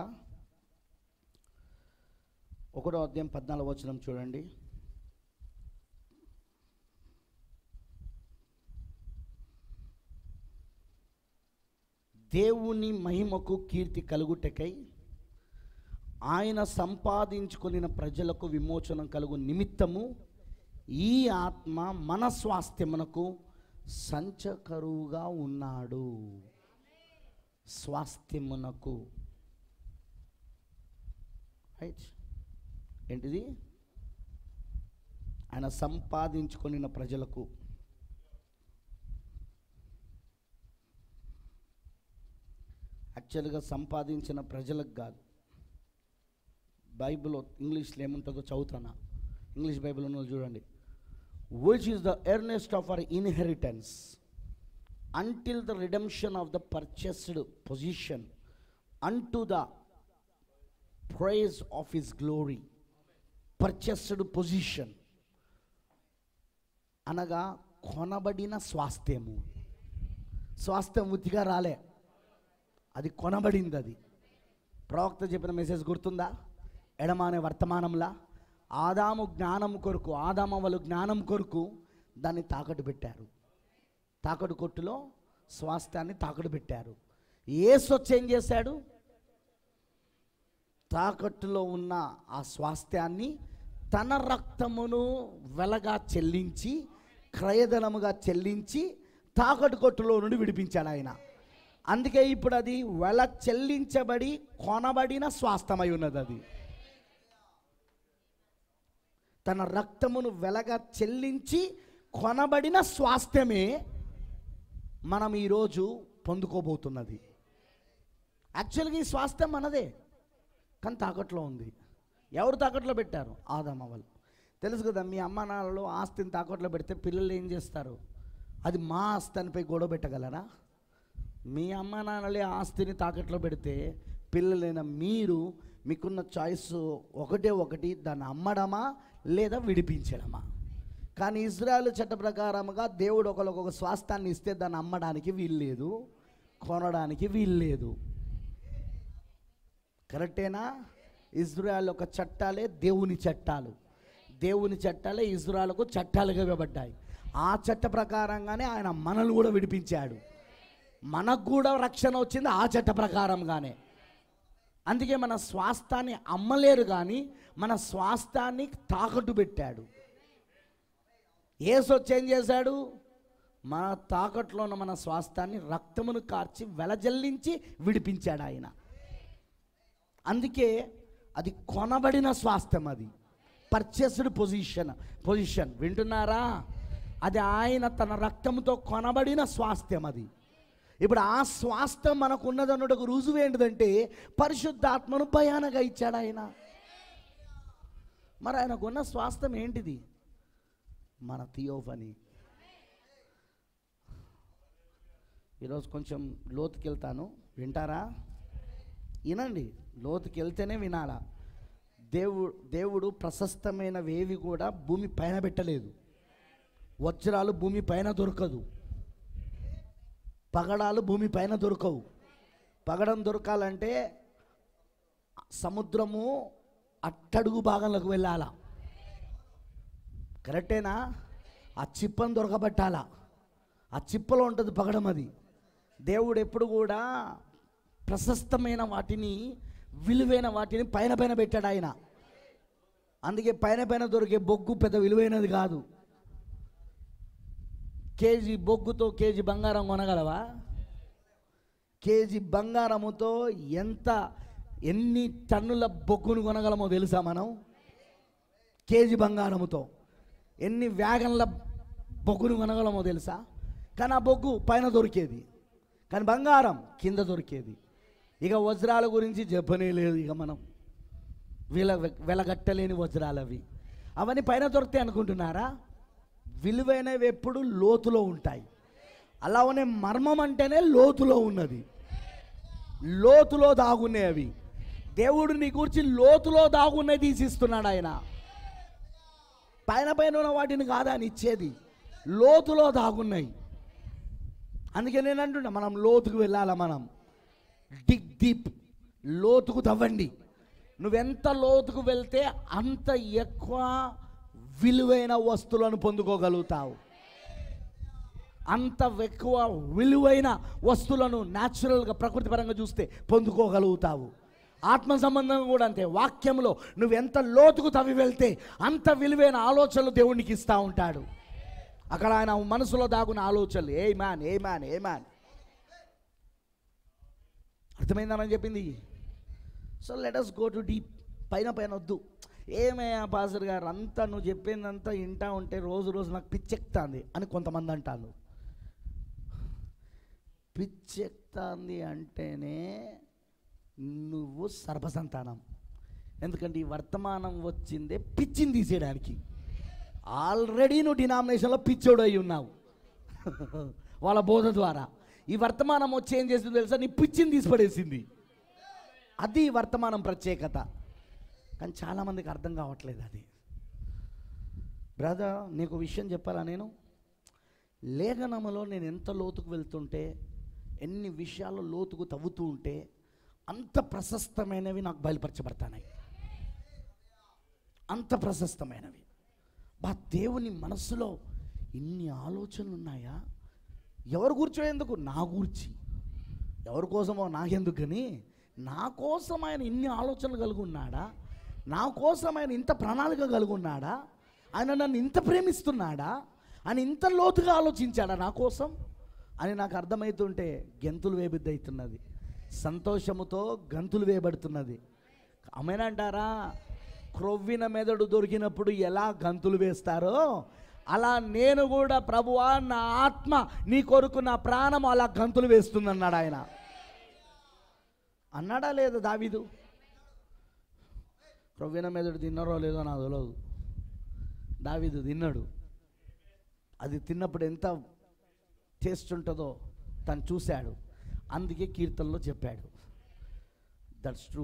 ఒకటో అధ్యాయం పద్నాలుగు వచనం చూడండి దేవుని మహిమకు కీర్తి కలుగుటకై ఆయన సంపాదించుకొనిన ప్రజలకు విమోచనం కలుగు నిమిత్తము ఈ ఆత్మ మన స్వాస్థ్యమునకు సంచకరువుగా ఉన్నాడు స్వాస్థ్యమునకు రైట్ ఏంటిది ఆయన సంపాదించుకొనిన ప్రజలకు యాక్చువల్గా సంపాదించిన ప్రజలకు కాదు బైబిల్ ఇంగ్లీష్లో ఏముంటుందో చదువుతానా ఇంగ్లీష్ బైబిల్ ఉన్న వాళ్ళు చూడండి which is the earnest of our inheritance until the redemption of the purchased possession unto the praise of his glory purchased possession అనగా కొనబడిన స్వాస్థ్యము స్వాస్థ్యం ఉతిగా రాలే అది కొనబడింది అది ప్రవక్త చెప్పిన మెసేజ్ గుర్తుందా ఎడమ అనే వర్తమానంలా ఆదాము జ్ఞానం కొరకు ఆదామ వాళ్ళు జ్ఞానం కొరకు దాన్ని తాకట్టు పెట్టారు తాకట్టు కొట్టులో స్వాస్థ్యాన్ని తాకట్టు పెట్టారు ఏసు వచ్చి ఏం చేశాడు తాకట్టులో ఉన్న ఆ స్వాస్థ్యాన్ని తన రక్తమును వెలగా చెల్లించి క్రయధనముగా చెల్లించి తాకట్టు కొట్టులో నుండి విడిపించాడు ఆయన అందుకే ఇప్పుడు అది వెల చెల్లించబడి కొనబడిన స్వాస్థ్యమై ఉన్నది అది తన రక్తమును వెలగా చెల్లించి కొనబడిన స్వాస్థ్యమే మనం ఈరోజు పొందుకోబోతున్నది యాక్చువల్గా ఈ స్వాస్థ్యం మనదే కానీ తాకట్లో ఉంది ఎవరు తాకట్లో పెట్టారు ఆదమ్మ వాళ్ళు తెలుసు కదా మీ అమ్మ నాన్నలు ఆస్తిని తాకట్లో పెడితే పిల్లలు ఏం చేస్తారు అది మా ఆస్తి అనిపై గొడవ పెట్టగలరా మీ అమ్మ నాన్నలే ఆస్తిని తాకట్లో పెడితే పిల్లలైన మీరు మీకున్న చాయిస్ ఒకటే ఒకటి దాన్ని అమ్మడమా లేదా విడిపించడమా కానీ ఇజ్రాయెల్ చట్ట ప్రకారముగా దేవుడు ఒకరికి ఒక స్వాస్థాన్ని ఇస్తే దాన్ని అమ్మడానికి వీల్లేదు కొనడానికి వీల్లేదు కరెక్టేనా ఇజ్రాయెల్ ఒక చట్టాలే దేవుని చట్టాలు దేవుని చట్టాలే ఇజ్రాయెల్కు చట్టాలుగా ఇవ్వబడ్డాయి ఆ చట్ట ప్రకారంగానే ఆయన మనల్ని కూడా విడిపించాడు మనకు కూడా రక్షణ వచ్చింది ఆ చట్ట ప్రకారంగానే అందుకే మన స్వాస్థాన్ని అమ్మలేరు కానీ మన స్వాస్థాన్ని తాకట్టు పెట్టాడు ఏసు వచ్చి ఏం చేశాడు మన తాకట్లో ఉన్న మన స్వాస్థాన్ని రక్తమును కార్చి వెలజల్లించి విడిపించాడు ఆయన అందుకే అది కొనబడిన స్వాస్థ్యం అది పర్చేస్డ్ పొజిషన్ పొజిషన్ వింటున్నారా అది ఆయన తన రక్తంతో కొనబడిన స్వాస్థ్యం అది ఇప్పుడు ఆ స్వాస్థ్యం మనకు ఉన్నదన్నట్టుకు రుజువు ఏంటిదంటే పరిశుద్ధాత్మను భయానగా ఇచ్చాడు ఆయన మరి ఆయనకున్న స్వాస్థ్యం ఏంటిది మన థియోఫని ఈరోజు కొంచెం లోతుకి వెళ్తాను వింటారా వినండి లోతుకి వెళ్తేనే వినాలా దేవుడు దేవుడు ప్రశస్తమైనవేవి కూడా భూమి పైన పెట్టలేదు వజ్రాలు భూమి పైన దొరకదు పగడాలు భూమి పైన దొరకవు పగడం దొరకాలంటే సముద్రము అట్టడుగు భాగంలోకి వెళ్ళాలా కరెక్టేనా ఆ చిప్పను దొరకబట్టాలా ఆ చిప్పలో ఉంటుంది పగడం అది దేవుడు ఎప్పుడు కూడా ప్రశస్తమైన వాటిని విలువైన వాటిని పైన పైన పెట్టాడు ఆయన అందుకే పైన పైన దొరికే బొగ్గు పెద్ద విలువైనది కాదు కేజీ బొగ్గుతో కేజీ బంగారం కొనగలవా కేజీ బంగారముతో ఎంత ఎన్ని టన్నుల బొగ్గును కొనగలమో తెలుసా మనం కేజీ బంగారముతో ఎన్ని వ్యాగన్ల బొగ్గును కొనగలమో తెలుసా కానీ ఆ బొగ్గు పైన దొరికేది కానీ బంగారం కింద దొరికేది ఇక వజ్రాల గురించి చెప్పనే లేదు ఇక మనం వీళ్ళ వెలగట్టలేని వజ్రాలు అవి అవన్నీ పైన దొరుకుతాయి అనుకుంటున్నారా విలువైనవి ఎప్పుడు లోతులో ఉంటాయి అలా ఉన్న మర్మం అంటేనే లోతులో ఉన్నది లోతులో దాగున్నాయి అవి దేవుడు నీ గురించి లోతులో దాగున్నాయి తీసిస్తున్నాడు ఆయన పైన పైన ఉన్న వాటిని కాదా అని ఇచ్చేది లోతులో దాగున్నాయి అందుకే నేను అంటున్నా మనం లోతుకు వెళ్ళాలా మనం డిగ్ డీప్ లోతుకు తవ్వండి నువ్వెంత లోతుకు వెళ్తే అంత ఎక్కువ విలువైన వస్తువులను పొందుకోగలుగుతావు అంత ఎక్కువ విలువైన వస్తువులను న్యాచురల్గా ప్రకృతి పరంగా చూస్తే పొందుకోగలుగుతావు ఆత్మ సంబంధం కూడా అంతే వాక్యంలో నువ్వు ఎంత లోతుకు తవ్వి వెళ్తే అంత విలువైన ఆలోచనలు దేవునికి ఇస్తూ ఉంటాడు అక్కడ ఆయన మనసులో దాగున్న ఆలోచనలు a man a man a man అర్థమైందని చెప్పింది so let us go to deep పైన పైన వద్దు ఏమయ్యా పాసర్ గారు అంతా నువ్వు చెప్పిందంతా వింటా ఉంటే రోజు రోజు నాకు పిచ్చెక్తాంది అని కొంతమంది అంటాను పిచ్చెక్తాంది అంటేనే నువ్వు సర్పసంతానం ఎందుకంటే ఈ వర్తమానం వచ్చిందే పిచ్చిని తీసేయడానికి ఆల్రెడీ నువ్వు డినామినేషన్లో పిచ్చోడు అయి ఉన్నావు వాళ్ళ బోధ ద్వారా ఈ వర్తమానం వచ్చి ఏం చేసింది తెలుసా నీ పిచ్చిని తీసిపడేసింది అది ఈ వర్తమానం ప్రత్యేకత కానీ చాలామందికి అర్థం కావట్లేదు అది బ్రదర్ నీకు విషయం చెప్పాలా నేను లేఖనములో నేను ఎంత లోతుకు వెళ్తుంటే ఎన్ని విషయాలు లోతుకు తవ్వుతూ ఉంటే అంత ప్రశస్తమైనవి నాకు బయలుపరచబడతాయి అంత ప్రశస్తమైనవి బా దేవుని మనస్సులో ఇన్ని ఆలోచనలు ఉన్నాయా ఎవరు కూర్చోయేందుకు నా గూర్చి ఎవరి కోసమో నాకెందుకు కానీ నా కోసం ఆయన ఇన్ని ఆలోచనలు కలిగి ఉన్నాడా నా కోసం ఆయన ఇంత ప్రణాళిక కలిగి ఉన్నాడా ఆయన నన్ను ఇంత ప్రేమిస్తున్నాడా ఆయన ఇంత లోతుగా ఆలోచించాడా నా కోసం అని నాకు అర్థమవుతుంటే గెంతులు వేబుద్ది అవుతున్నది సంతోషముతో గంతులు వేయబడుతున్నది అమేనంటారా క్రొవ్విన మెదడు దొరికినప్పుడు ఎలా గంతులు వేస్తారో అలా నేను కూడా ప్రభువా నా ఆత్మ నీ కొరకు నా ప్రాణం అలా గంతులు వేస్తుందన్నాడు ఆయన అన్నాడా లేదా దావీదు క్రొవ్విన మెదడు తిన్నారో లేదో నాకు తెలియదు దావీదు తిన్నాడు అది తిన్నప్పుడు ఎంత టేస్ట్ ఉంటుందో తను చూశాడు అందుకే కీర్తనలో చెప్పాడు that's true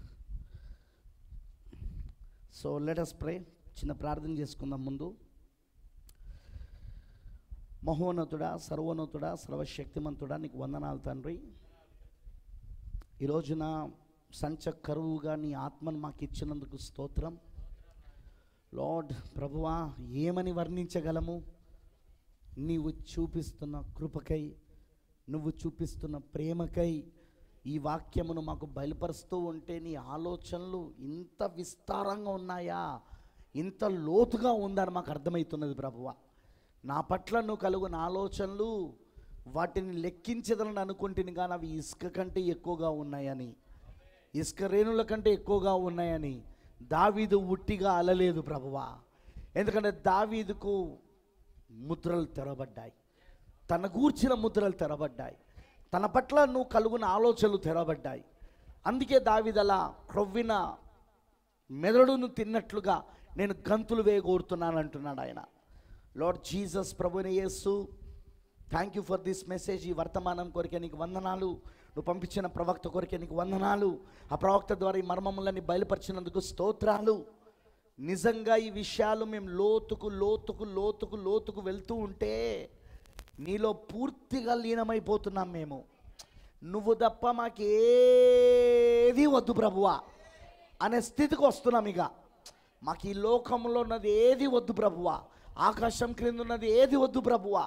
so let us pray చిన్న ప్రార్థన చేసుకుందాం ముందు మహోన్నతుడా సర్వోన్నతుడా సర్వశక్తిమంతుడా నీకు వందనాలు తండ్రి ఈ రోజున సంచ కరువుగా నీ ఆత్మను మాకు ఇచ్చినందుకు స్తోత్రం లార్డ్ ప్రభువా ఏమని వర్ణించగలము నీవు చూపిస్తున్న కృపకై నువ్వు చూపిస్తున్న ప్రేమకై ఈ వాక్యమును మాకు బయలుపరుస్తూ ఉంటే నీ ఆలోచనలు ఇంత విస్తారంగా ఉన్నాయా ఇంత లోతుగా ఉందని మాకు అర్థమవుతున్నది ప్రభువ నా పట్ల నువ్వు కలుగున ఆలోచనలు వాటిని లెక్కించదని అనుకుంటుంది కానీ అవి ఇసుక కంటే ఎక్కువగా ఉన్నాయని ఇసుక రేణుల కంటే ఎక్కువగా ఉన్నాయని దావీదు ఉట్టిగా అలలేదు ప్రభువా ఎందుకంటే దావీదుకు ముద్రలు తెరబడ్డాయి తన గూర్చిన ముద్రలు తెరబడ్డాయి తన పట్ల నువ్వు కలుగున ఆలోచనలు తెరబడ్డాయి అందుకే దావిదలా క్రొవ్విన మెదడును తిన్నట్లుగా నేను గంతులు వేయగోరుతున్నాను అంటున్నాడు ఆయన లార్డ్ జీసస్ ప్రభుని Yesu thank you for this message ఈ వర్తమానం కొరికే నీకు వందనాలు నువ్వు పంపించిన ప్రవక్త కొరికే నీకు వందనాలు ఆ ప్రవక్త ద్వారా ఈ మర్మములని బయలుపరిచినందుకు స్తోత్రాలు నిజంగా ఈ విషయాలు మేము లోతుకు లోతుకు లోతుకు లోతుకు వెళ్తూ ఉంటే నీలో పూర్తిగా లీనమైపోతున్నాం మేము నువ్వు తప్ప మాకేది వద్దు ప్రభువా అనే స్థితికి వస్తున్నాం ఇక మాకు ఈ లోకంలో ఉన్నది ఏది వద్దు ప్రభువా ఆకాశం క్రింద ఉన్నది ఏది వద్దు ప్రభువా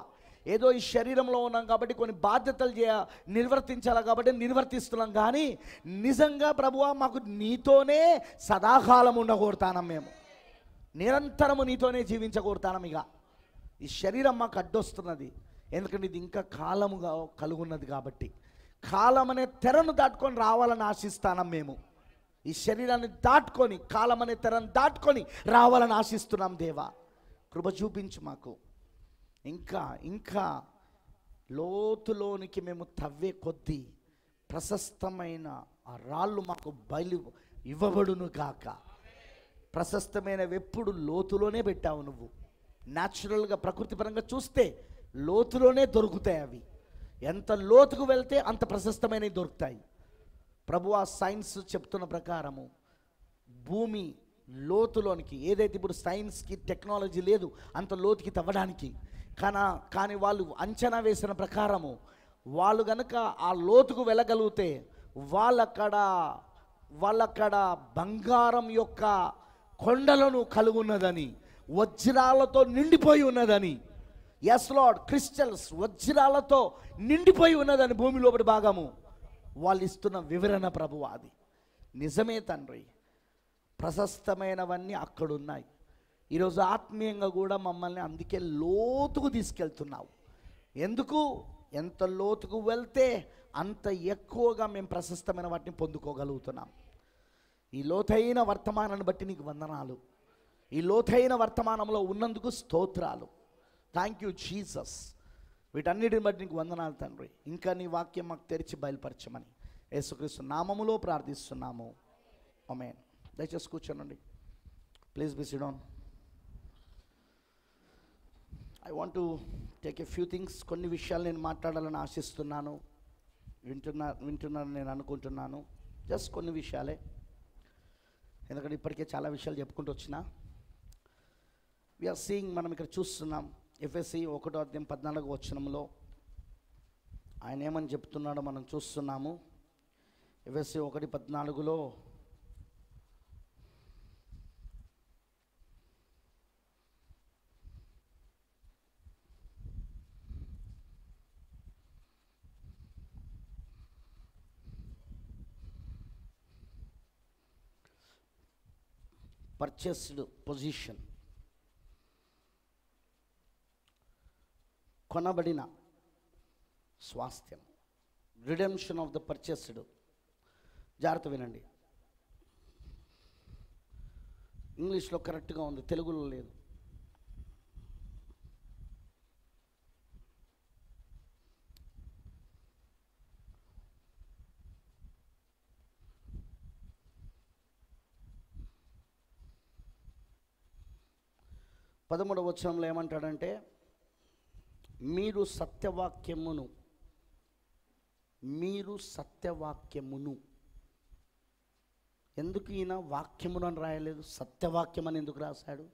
ఏదో ఈ శరీరంలో ఉన్నాం కాబట్టి కొన్ని బాధ్యతలు చేయ నిర్వర్తించాలి కాబట్టి నిర్వర్తిస్తున్నాం కానీ నిజంగా ప్రభువా మాకు నీతోనే సదాకాలం ఉండకూడతానం మేము నిరంతరము నీతోనే జీవించకూడతానం ఇక ఈ శరీరం మాకు అడ్డొస్తున్నది ఎందుకంటే ఇది ఇంకా కాలముగా కలుగున్నది కాబట్టి కాలం అనే తెరను దాటుకొని రావాలని ఆశిస్తానం మేము ఈ శరీరాన్ని దాటుకొని కాలం అనే తెరను దాటుకొని రావాలని ఆశిస్తున్నాం దేవా కృప చూపించు మాకు ఇంకా ఇంకా లోతులోనికి మేము తవ్వే కొద్దీ ప్రశస్తమైన ఆ రాళ్ళు మాకు బయలు ఇవ్వబడును గాక ప్రశస్తమైనవి ఎప్పుడు లోతులోనే పెట్టావు నువ్వు న్యాచురల్గా ప్రకృతి పరంగా చూస్తే లోతులోనే దొరుకుతాయి అవి ఎంత లోతుకు వెళ్తే అంత ప్రశస్తమైనవి దొరుకుతాయి ప్రభు ఆ సైన్స్ చెప్తున్న ప్రకారము భూమి లోతులోనికి ఏదైతే ఇప్పుడు సైన్స్కి టెక్నాలజీ లేదు అంత లోతుకి తవ్వడానికి కానీ కానీ వాళ్ళు అంచనా వేసిన ప్రకారము వాళ్ళు గనుక ఆ లోతుకు వెళ్ళగలిగితే వాళ్ళక్కడ వాళ్ళక్కడ బంగారం యొక్క కొండలను కలుగున్నదని వజ్రాలతో నిండిపోయి ఉన్నదని ఎస్ లార్డ్ క్రిస్టల్స్ వజ్రాలతో నిండిపోయి ఉన్నదని భూమి లోపలి భాగము వాళ్ళు ఇస్తున్న వివరణ ప్రభు అది నిజమే తండ్రి ప్రశస్తమైనవన్నీ అక్కడ ఉన్నాయి ఈరోజు ఆత్మీయంగా కూడా మమ్మల్ని అందుకే లోతుకు తీసుకెళ్తున్నావు ఎందుకు ఎంత లోతుకు వెళ్తే అంత ఎక్కువగా మేము ప్రశస్తమైన వాటిని పొందుకోగలుగుతున్నాం ఈ లోతైన వర్తమానాన్ని బట్టి నీకు వందనాలు ఈ లోతైన వర్తమానంలో ఉన్నందుకు స్తోత్రాలు థ్యాంక్ యూ జీసస్ వీటన్నిటిని బట్టి నీకు వందనాలు తండ్రి ఇంకా నీ వాక్యం మాకు తెరిచి బయలుపరచమని యేసుక్రీస్తు నామములో ప్రార్థిస్తున్నాము అమేన్ దయచేసి కూర్చోనండి please be sit down I want to take a few things కొన్ని విషయాలు నేను మాట్లాడాలని ఆశిస్తున్నాను వింటున్నా వింటున్నాను నేను అనుకుంటున్నాను జస్ట్ కొన్ని విషయాలే ఎందుకంటే ఇప్పటికే చాలా విషయాలు చెప్పుకుంటూ వచ్చిన విఆర్ సీయింగ్ మనం ఇక్కడ చూస్తున్నాం ఎఫ్ఎస్సి ఒకటో అధ్యాయం పద్నాలుగు వచనంలో ఆయన ఏమని చెప్తున్నాడో మనం చూస్తున్నాము ఎఫ్ఎస్సి ఒకటి పద్నాలుగులో పర్చేస్డ్ పొజిషన్ కొనబడిన స్వాస్థ్యం రిడెంప్షన్ ఆఫ్ ద పర్చేస్డ్ జాగ్రత్త వినండి ఇంగ్లీష్లో కరెక్ట్గా ఉంది తెలుగులో లేదు పదమూడవ వచనంలో ఏమంటాడంటే మీరు సత్యవాక్యమును మీరు సత్యవాక్యమును ఎందుకు ఈయన వాక్యమును అని రాయలేదు సత్యవాక్యం అని ఎందుకు రాశాడు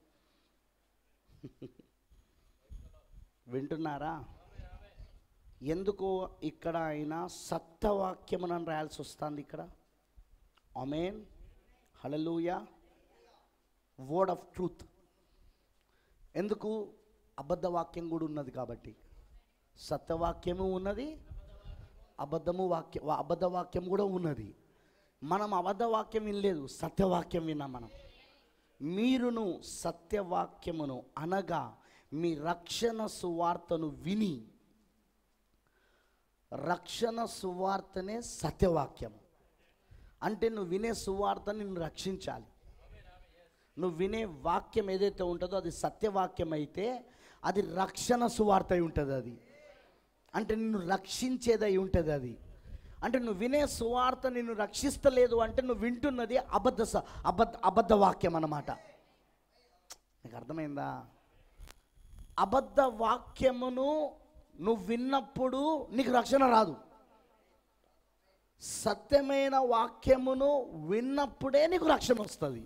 వింటున్నారా ఎందుకు ఇక్కడ ఆయన సత్యవాక్యమును అని రాయాల్సి వస్తుంది ఇక్కడ amen hallelujah word of truth ఎందుకు అబద్ధ వాక్యం కూడా ఉన్నది కాబట్టి సత్యవాక్యము ఉన్నది అబద్ధము వాక్యం అబద్ధ వాక్యం కూడా ఉన్నది మనం అబద్ధ వాక్యం వినలేదు సత్యవాక్యం విన్నాం మనం మీరును సత్యవాక్యమును అనగా మీ రక్షణ సువార్తను విని రక్షణ సువార్తనే సత్యవాక్యం అంటే నువ్వు వినే సువార్త నిన్ను రక్షించాలి నువ్వు వినే వాక్యం ఏదైతే ఉంటుందో అది సత్యవాక్యం అయితే అది రక్షణ సువార్త అయి ఉంటుంది అది అంటే నిన్ను రక్షించేదై ఉంటుంది అది అంటే నువ్వు వినే సువార్త నిన్ను రక్షిస్తలేదు అంటే నువ్వు వింటున్నది అబద్ధ స- అబద్ధ అబద్ధ వాక్యం అన్నమాట నీకు అర్థమైందా అబద్ధ వాక్యమును నువ్వు విన్నప్పుడు నీకు రక్షణ రాదు సత్యమైన వాక్యమును విన్నప్పుడే నీకు రక్షణ వస్తుంది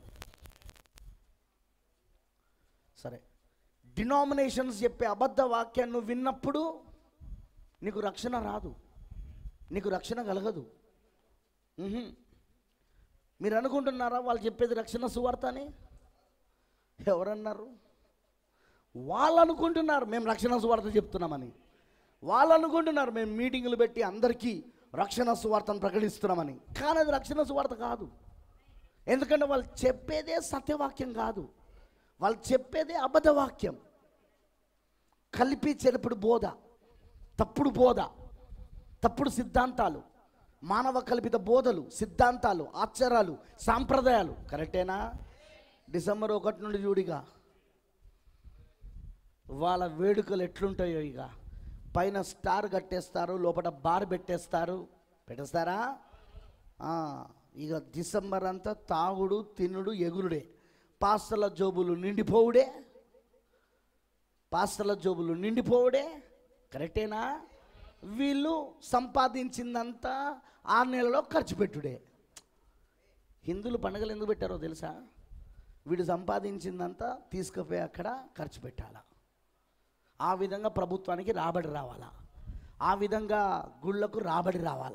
సరే డినామినేషన్స్ చెప్పే అబద్ధ వాక్యాన్ని నువ్వు విన్నప్పుడు నీకు రక్షణ రాదు నీకు రక్షణ కలగదు మ్హూ. మీరు అనుకుంటున్నారా వాళ్ళు చెప్పేది రక్షణ సువార్త అని ఎవరన్నారు వాళ్ళు అనుకుంటున్నారు మేము రక్షణ సువార్త చెప్తున్నామని వాళ్ళు అనుకుంటున్నారు మేము మీటింగులు పెట్టి అందరికీ రక్షణ సువార్తను ప్రకటిస్తున్నామని కానీ అది రక్షణ సువార్త కాదు ఎందుకంటే వాళ్ళు చెప్పేదే సత్యవాక్యం కాదు వాళ్ళు చెప్పేదే అబద్ధవాక్యం కలిపి చెరుపుడు బోధ తప్పుడు బోధ తప్పుడు సిద్ధాంతాలు మానవ కల్పిత బోధలు సిద్ధాంతాలు ఆచారాలు సాంప్రదాయాలు కరెక్టేనా డిసెంబర్ ఒకటి నుండి చూడిగా వాళ్ళ వేడుకలు ఎట్లుంటాయో ఇక పైన స్టార్ కట్టేస్తారు లోపల బార్ పెట్టేస్తారు పెట్టేస్తారా ఆ, ఇక డిసెంబర్ అంతా తాగుడు తినుడు ఎగురుడే పాస్తల జోబులు నిండిపోవుడే పాస్తల జోబులు నిండిపోవుడే కరెక్టేనా వీళ్ళు సంపాదించిందంతా ఆరు నెలలో ఖర్చు పెట్టుడే హిందువులు పండుగలు ఎందుకు పెట్టారో తెలుసా వీడు సంపాదించిందంతా తీసుకుపోయి అక్కడ ఖర్చు పెట్టాలా ఆ విధంగా ప్రభుత్వానికి రాబడి రావాలా ఆ విధంగా గుళ్ళకు రాబడి రావాలా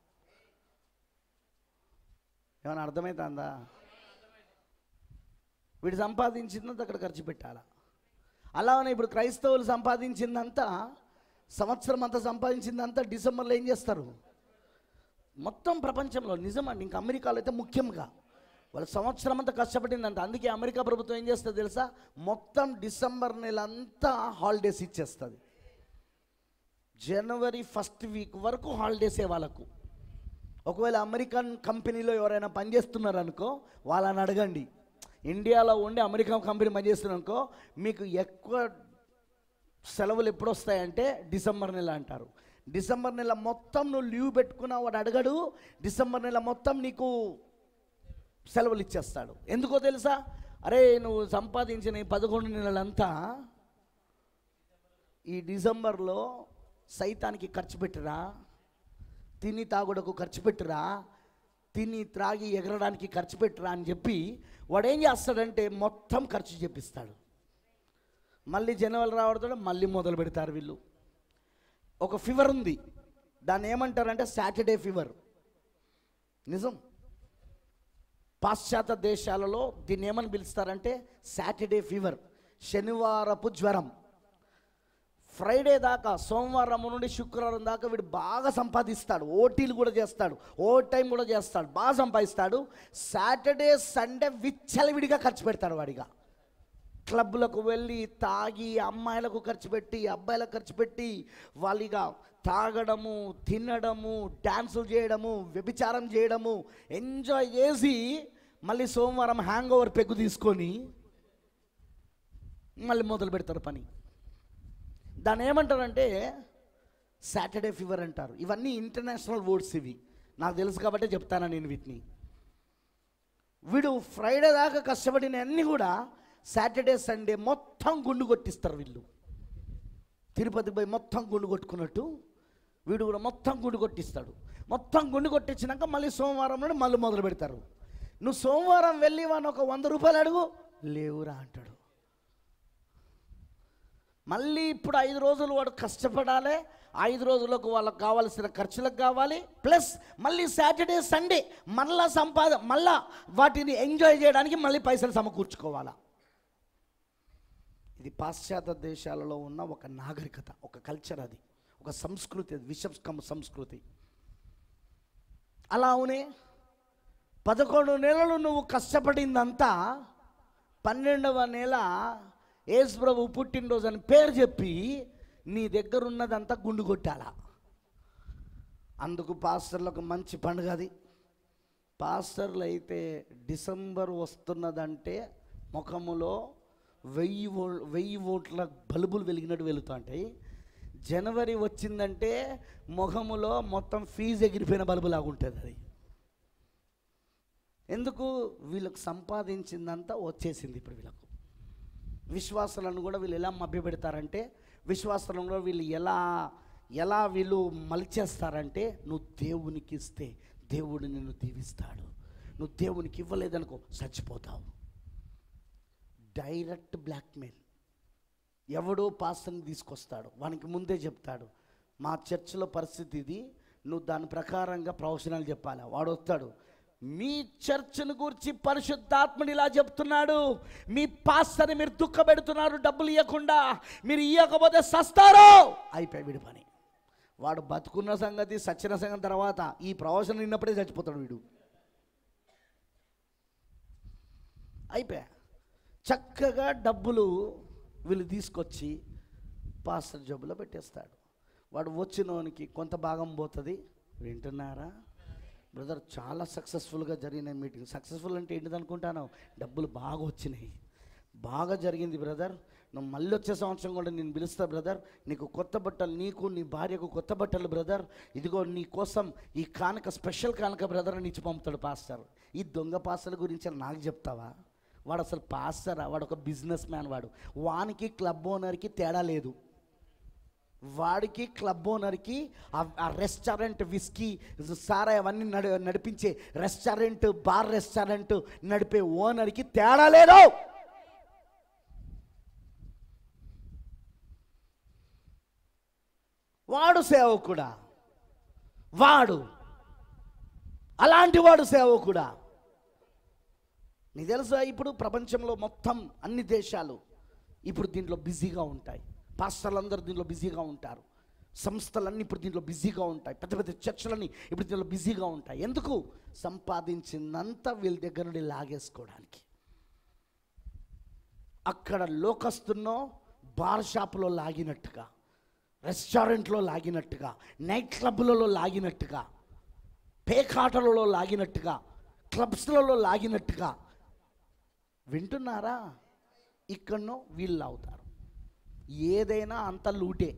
ఏమైనా అర్థమవుతుందా వీడు సంపాదించిందంతా అక్కడ ఖర్చు పెట్టాలా అలానే ఇప్పుడు క్రైస్తవులు సంపాదించిందంతా సంవత్సరం అంతా సంపాదించిందంతా డిసెంబర్లో ఏం చేస్తారు మొత్తం ప్రపంచంలో నిజమండి ఇంకా అమెరికాలో అయితే ముఖ్యంగా వాళ్ళ సంవత్సరం అంతా కష్టపడిందంట అందుకే అమెరికా ప్రభుత్వం ఏం చేస్తుంది తెలుసా మొత్తం డిసెంబర్ నెల అంతా హాలిడేస్ ఇచ్చేస్తుంది జనవరి ఫస్ట్ వీక్ వరకు హాలిడేసే వాళ్ళకు ఒకవేళ అమెరికన్ కంపెనీలో ఎవరైనా పనిచేస్తున్నారు అనుకో వాళ్ళని అడగండి ఇండియాలో ఉండి అమెరికా కంపెనీ పనిచేస్తున్నారు అనుకో మీకు ఎక్కువ సెలవులు ఎప్పుడు వస్తాయంటే డిసెంబర్ నెల అంటారు డిసెంబర్ నెల మొత్తం నువ్వు లీవ్ పెట్టుకున్నా వాడు అడగడు డిసెంబర్ నెల మొత్తం నీకు సెలవులు ఇచ్చేస్తాడు ఎందుకో తెలుసా అరే నువ్వు సంపాదించిన ఈ పదకొండు నెలలంతా ఈ డిసెంబర్లో సైతానికి ఖర్చు పెట్టిరా తిని తాగుడకు ఖర్చు పెట్టురా తిని త్రాగి ఎగరడానికి ఖర్చు పెట్టురా అని చెప్పి వాడు ఏం చేస్తాడంటే మొత్తం ఖర్చు చెప్పిస్తాడు మళ్ళీ జనవరి రావడంతో మళ్ళీ మొదలు పెడతారు వీళ్ళు ఒక ఫీవర్ ఉంది దాన్ని ఏమంటారంటే సాటర్డే ఫీవర్ నిజం పాశ్చాత్య దేశాలలో దీన్ని ఏమని పిలుస్తారంటే సాటర్డే ఫీవర్ శనివారపు జ్వరం ఫ్రైడే దాకా సోమవారం నుండి శుక్రవారం దాకా వీడు బాగా సంపాదిస్తాడు ఓటీలు కూడా చేస్తాడు ఓవర్ టైం కూడా చేస్తాడు బాగా సంపాదిస్తాడు సాటర్డే సండే విచ్చలవిడిగా ఖర్చు పెడతాడు వాడిగా క్లబ్లకు వెళ్ళి తాగి అమ్మాయిలకు ఖర్చు పెట్టి అబ్బాయిలకు ఖర్చు పెట్టి వాళ్ళిగా తాగడము తినడము డ్యాన్సులు చేయడము వ్యభిచారం చేయడము ఎంజాయ్ చేసి మళ్ళీ సోమవారం హ్యాంగ్ ఓవర్ పెగ్గు తీసుకొని మళ్ళీ మొదలు పెడతారు పని దాన్ని ఏమంటారంటే సాటర్డే ఫీవర్ అంటారు ఇవన్నీ ఇంటర్నేషనల్ వర్డ్స్ ఇవి నాకు తెలుసు కాబట్టి చెప్తాను నేను వీటిని వీడు ఫ్రైడే దాకా కష్టపడిన అన్ని కూడా సాటర్డే సండే మొత్తం గుండు కొట్టిస్తారు వీళ్ళు తిరుపతి పోయి మొత్తం గుండు కొట్టుకున్నట్టు వీడు కూడా మొత్తం గుండు కొట్టిస్తాడు మొత్తం గుండు కొట్టించినాక మళ్ళీ సోమవారం నుండి మళ్ళీ మొదలు పెడతారు నువ్వు సోమవారం వెళ్ళి వాడిని ఒక వంద రూపాయలు అడుగు లేవురా అంటాడు మళ్ళీ ఇప్పుడు ఐదు రోజులు వాడు కష్టపడాలి ఐదు రోజులకు వాళ్ళకి కావాల్సిన ఖర్చులకు కావాలి ప్లస్ మళ్ళీ సాటర్డే సండే మళ్ళా సంపాద మళ్ళా వాటిని ఎంజాయ్ చేయడానికి మళ్ళీ పైసలు సమకూర్చుకోవాలా ఇది పాశ్చాత్య దేశాలలో ఉన్న ఒక నాగరికత ఒక కల్చర్ అది ఒక సంస్కృతి అది విశ్వ సంస్కృతి అలా అవునే పదకొండు నెలలు నువ్వు కష్టపడిందంతా పన్నెండవ నెల యేసు ప్రభు పుట్టినరోజు అని పేరు చెప్పి నీ దగ్గర ఉన్నదంతా గుండు కొట్టాలా అందుకు పాస్టర్లకు మంచి పండుగ అది పాస్టర్లు అయితే డిసెంబర్ వస్తున్నదంటే ముఖములో వెయ్యి ఓ వెయ్యి ఓట్ల బల్బులు వెలిగినట్టు వెలుగుతుంటాయి జనవరి వచ్చిందంటే ముఖములో మొత్తం ఫీజు ఎగిరిపోయిన బల్బు లాగా ఉంటుంది అది ఎందుకు వీళ్ళకు సంపాదించిందంతా వచ్చేసింది ఇప్పుడు వీళ్ళకు విశ్వాసాలను కూడా వీళ్ళు ఎలా మభ్యపెడతారంటే విశ్వాసాలను కూడా వీళ్ళు ఎలా ఎలా వీళ్ళు మలిచేస్తారంటే నువ్వు దేవునికి ఇస్తే దేవుడు నిన్ను దీవిస్తాడు నువ్వు దేవునికి ఇవ్వలేదనుకో చచ్చిపోతావు డైరెక్ట్ బ్లాక్మెయిల్ ఎవడో పాస్టర్ని తీసుకొస్తాడు వానికి ముందే చెప్తాడు మా చర్చిలో పరిస్థితి ఇది నువ్వు దాని ప్రకారంగా ప్రవచనాలు చెప్పాలి వాడు వస్తాడు మీ చర్చను గురించి పరిశుద్ధాత్ముడు ఇలా చెప్తున్నాడు మీ పాస్టర్ని మీరు దుఃఖపెడుతున్నారు డబ్బులు ఇవ్వకుండా మీరు ఇవ్వకపోతే సస్తారు అయిపోయి వీడి పని వాడు బతుకున్న సంగతి సచ్చిన సంగతి తర్వాత ఈ ప్రవచనం విన్నప్పుడే చచ్చిపోతాడు వీడు అయిపోయా చక్కగా డబ్బులు వీళ్ళు తీసుకొచ్చి పాస్టర్ జబ్బులో పెట్టేస్తాడు వాడు వచ్చినోనికి కొంత భాగం పోతుంది వింటున్నారా బ్రదర్ చాలా సక్సెస్ఫుల్గా జరిగిన మీటింగ్ సక్సెస్ఫుల్ అంటే ఏంటిది అనుకుంటాను డబ్బులు బాగా వచ్చినాయి బాగా జరిగింది బ్రదర్ నువ్వు మళ్ళీ వచ్చే సంవత్సరం కూడా నేను పిలుస్తా బ్రదర్ నీకు కొత్త బట్టలు నీకు నీ భార్యకు కొత్త బట్టలు బ్రదర్ ఇదిగో నీ కోసం ఈ కానుక స్పెషల్ కానుక బ్రదర్ అని ఇచ్చి పంపుతాడు పాస్టర్ ఈ దొంగ పాస్టర్ల గురించి నాకు చెప్తావా వాడు అసలు పాస్టరా వాడు ఒక బిజినెస్ మ్యాన్ వాడు వానికి క్లబ్ ఓనర్కి తేడా లేదు వాడికి క్లబ్ ఓనర్కి ఆ- ఆ రెస్టారెంట్ విస్కీ సారా అవన్నీ నడి నడిపించే రెస్టారెంట్ బార్ రెస్టారెంట్ నడిపే ఓనర్కి తేడా లేదు వాడు సేవకుడా వాడు అలాంటి వాడు సేవకుడా నీకు తెలుసా ఇప్పుడు ప్రపంచంలో మొత్తం అన్ని దేశాలు ఇప్పుడు దీంట్లో బిజీగా ఉంటాయి పాస్టర్లందరూ దీంట్లో బిజీగా ఉంటారు సంస్థలన్నీ ఇప్పుడు దీంట్లో బిజీగా ఉంటాయి పెద్ద పెద్ద చర్చలన్నీ ఇప్పుడు దీంట్లో బిజీగా ఉంటాయి ఎందుకు సంపాదించినంత వీళ్ళ దగ్గర నుండి లాగేసుకోవడానికి అక్కడ లోకస్తున్నో బార్ షాపులో లాగినట్టుగా రెస్టారెంట్లో లాగినట్టుగా నైట్ క్లబ్లలో లాగినట్టుగా పేకాటలలో లాగినట్టుగా క్లబ్స్లలో లాగినట్టుగా వింటున్నారా ఇక్కడనో వీళ్ళు అవుతారు ఏదైనా అంత లూటే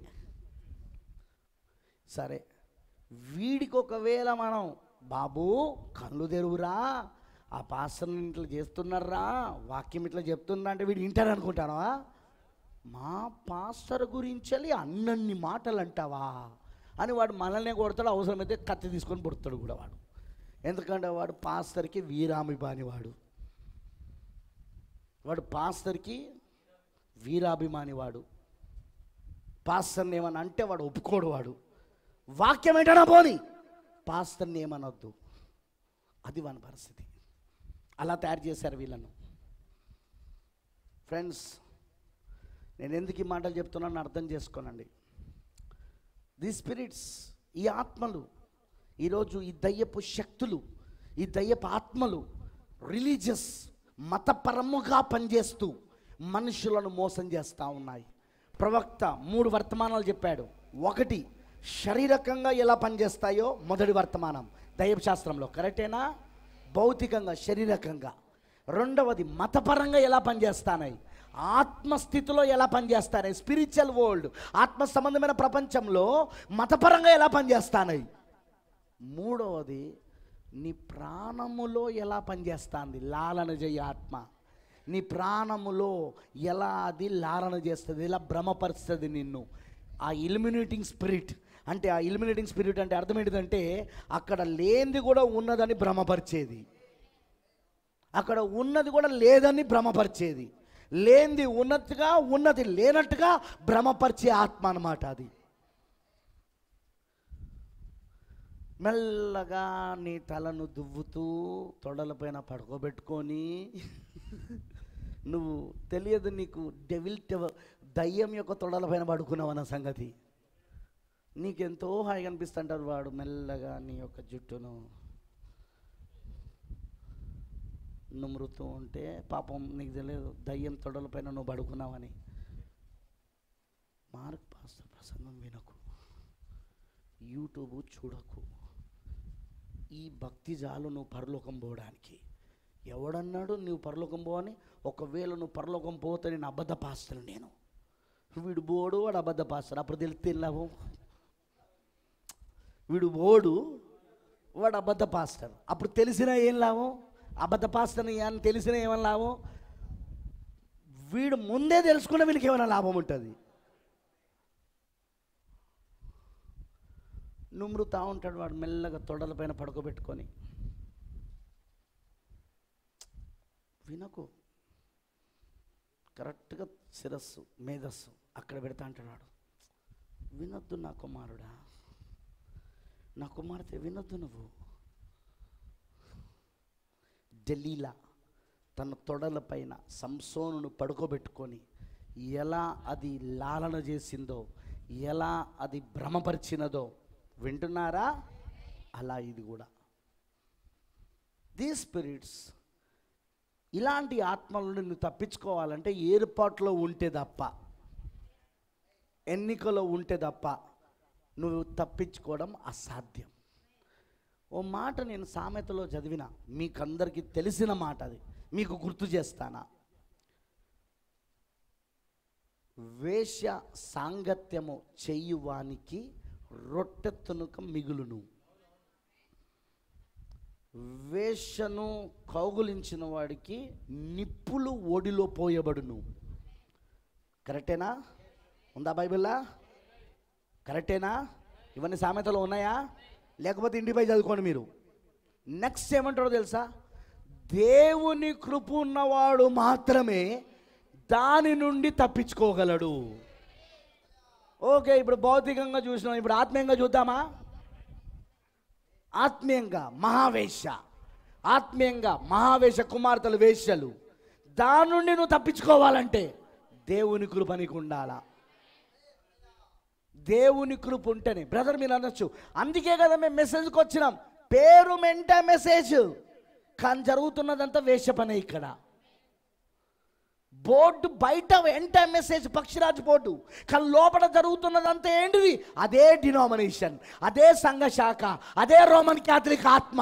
సరే వీడికి ఒకవేళ మనం బాబు కళ్ళు తెరువురా ఆ పాస్టర్ని ఇట్లా చేస్తున్నారా వాక్యం ఇట్లా చెప్తున్నా అంటే వీడు వింటారు అనుకుంటానా మా పాస్టర్ గురించి అన్నన్ని మాటలు అంటావా అని వాడు మనల్ని కొడతాడు అవసరమైతే కత్తి తీసుకొని పుడతాడు కూడా వాడు ఎందుకంటే వాడు పాస్టర్కి వీరాభిమాని వాడు వాడు పాస్టర్కి వీరాభిమాని వాడు పాస్టర్ని ఏమని అంటే వాడు ఒప్పుకోడు వాడు వాక్యం ఏంటన్నా పోని పాస్టర్ని ఏమనొద్దు అది వాని పరిస్థితి అలా తయారు చేశారు వీళ్ళను ఫ్రెండ్స్ నేను ఎందుకు ఈ మాటలు చెప్తున్నాను అర్థం చేసుకోనండి ది స్పిరిట్స్ ఈ ఆత్మలు ఈరోజు ఈ దయ్యపు శక్తులు ఈ దయ్యపు ఆత్మలు రిలీజియస్ మతపరముగా పనిచేస్తూ మనుషులను మోసం చేస్తూ ఉన్నాయి ప్రవక్త మూడు వర్తమానాలు చెప్పాడు ఒకటి శారీరకంగా ఎలా పనిచేస్తాయో మొదటి వర్తమానం దైవ శాస్త్రంలో కరెక్టేనా భౌతికంగా శారీరకంగా రెండవది మతపరంగా ఎలా పనిచేస్తానాయి ఆత్మస్థితిలో ఎలా పనిచేస్తానాయి స్పిరిచువల్ వరల్డ్ ఆత్మ సంబంధమైన ప్రపంచంలో మతపరంగా ఎలా పనిచేస్తానాయి మూడవది నీ ప్రాణములో ఎలా పనిచేస్తుంది లాలన చేయ ఆత్మ నీ ప్రాణములో ఎలా అది లాలన చేస్తుంది ఎలా భ్రమపరుస్తుంది నిన్ను ఆ ఇల్యుమినేటింగ్ స్పిరిట్ అంటే ఆ ఇల్యుమినేటింగ్ స్పిరిట్ అంటే అర్థం ఏంటిదంటే అక్కడ లేనిది కూడా ఉన్నదని భ్రమపరిచేది అక్కడ ఉన్నది కూడా లేదని భ్రమపరిచేది లేనిది ఉన్నట్టుగా ఉన్నది లేనట్టుగా భ్రమపరిచే ఆత్మ అన్నమాట అది మెల్లగా నీ తలను దువ్వుతూ తొడలపైన పడుకోబెట్టుకొని నువ్వు తెలియదు నీకు డెవిల్ టెవ- దయ్యం యొక్క తొడలపైన పడుకున్నావు అన్న సంగతి నీకెంతో హాయిగా అనిపిస్తుంటారు వాడు మెల్లగా నీ యొక్క జుట్టును నుమ్రుతూ ఉంటే పాపం నీకు తెలియదు దయ్యం తొడలపైన నువ్వు పడుకున్నావని మార్క్ పాస్టర్ ప్రసంగం వినకు యూట్యూబ్ చూడకు ఈ భక్తి జాలు నువ్వు పరలోకం పోవడానికి ఎవడన్నాడు నువ్వు పరలోకం పోవని ఒకవేళ నువ్వు పరలోకం పోతే నేను అబద్ధ పాస్టర్ నేను వీడు బోడు వాడు అబద్ధ పాస్టర్ అప్పుడు తెలిస్తే లాభం వీడు బోడు వాడు అబద్ధ పాస్టర్ అప్పుడు తెలిసినా ఏం లాభం అబద్ధ పాస్టర్ అని తెలిసినా ఏమైనా లాభం వీడు ముందే తెలుసుకున్న వీళ్ళకి ఏమైనా లాభం ఉంటుంది నుమ్రుతా ఉంటాడు వాడు మెల్లగా తొడలపైన పడుకోబెట్టుకొని వినకు కరెక్ట్గా శిరస్సు మేధస్సు అక్కడ పెడతా అంటాడు వాడు వినొద్దు నా కుమారుడా నా కుమార్తె వినొద్దు నువ్వు డెలీలా తన తొడలపైన సంసోనును పడుకోబెట్టుకొని ఎలా అది లాలన చేసిందో ఎలా అది భ్రమపరిచినదో వింటున్నారా అలా ఇది కూడా దీ స్పిరిట్స్ ఇలాంటి ఆత్మల నుండి నువ్వు తప్పించుకోవాలంటే ఏర్పాట్లో ఉంటే తప్ప ఎన్నికలో ఉంటే తప్ప నువ్వు తప్పించుకోవడం అసాధ్యం ఓ మాట నేను సామెతలో చదివిన మీకందరికీ తెలిసిన మాట అది మీకు గుర్తు చేస్తానా వేశ్య సాంగత్యము చెయ్యువానికి రొట్టె తునుక మిగులును వేశ్యను కౌగులించిన వాడికి నిప్పులు ఒడిలో పోయబడును కరెక్టేనా ఉందా బైబిల్లా కరెక్టేనా ఇవన్నీ సామెతలు ఉన్నాయా లేకపోతే ఇంటిపై చదువుకోండి మీరు నెక్స్ట్ ఏమంటాడో తెలుసా దేవుని కృప ఉన్నవాడు మాత్రమే దాని నుండి తప్పించుకోగలడు ఓకే ఇప్పుడు భౌతికంగా చూసినాం ఇప్పుడు ఆత్మీయంగా చూద్దామా ఆత్మీయంగా మహావేశ ఆత్మీయంగా మహావేశ కుమార్తెలు వేశ్యలు దాని నుండి నువ్వు తప్పించుకోవాలంటే దేవుని కృప నీకు ఉండాలా దేవుని కృప ఉంటేనే బ్రదర్ మీరు అనొచ్చు అందుకే కదా మేము మెసేజ్కి వచ్చినాం పేరు మెంట మెసేజ్ కానీ జరుగుతున్నదంతా వేష పనే ఇక్కడ బోర్డు బయట వెంట మెసేజ్ పక్షిరాజు బోర్డు కానీ లోపల జరుగుతున్నదంతా ఏంటిది అదే డినామినేషన్ అదే సంఘ శాఖ అదే రోమన్ క్యాథలిక్ ఆత్మ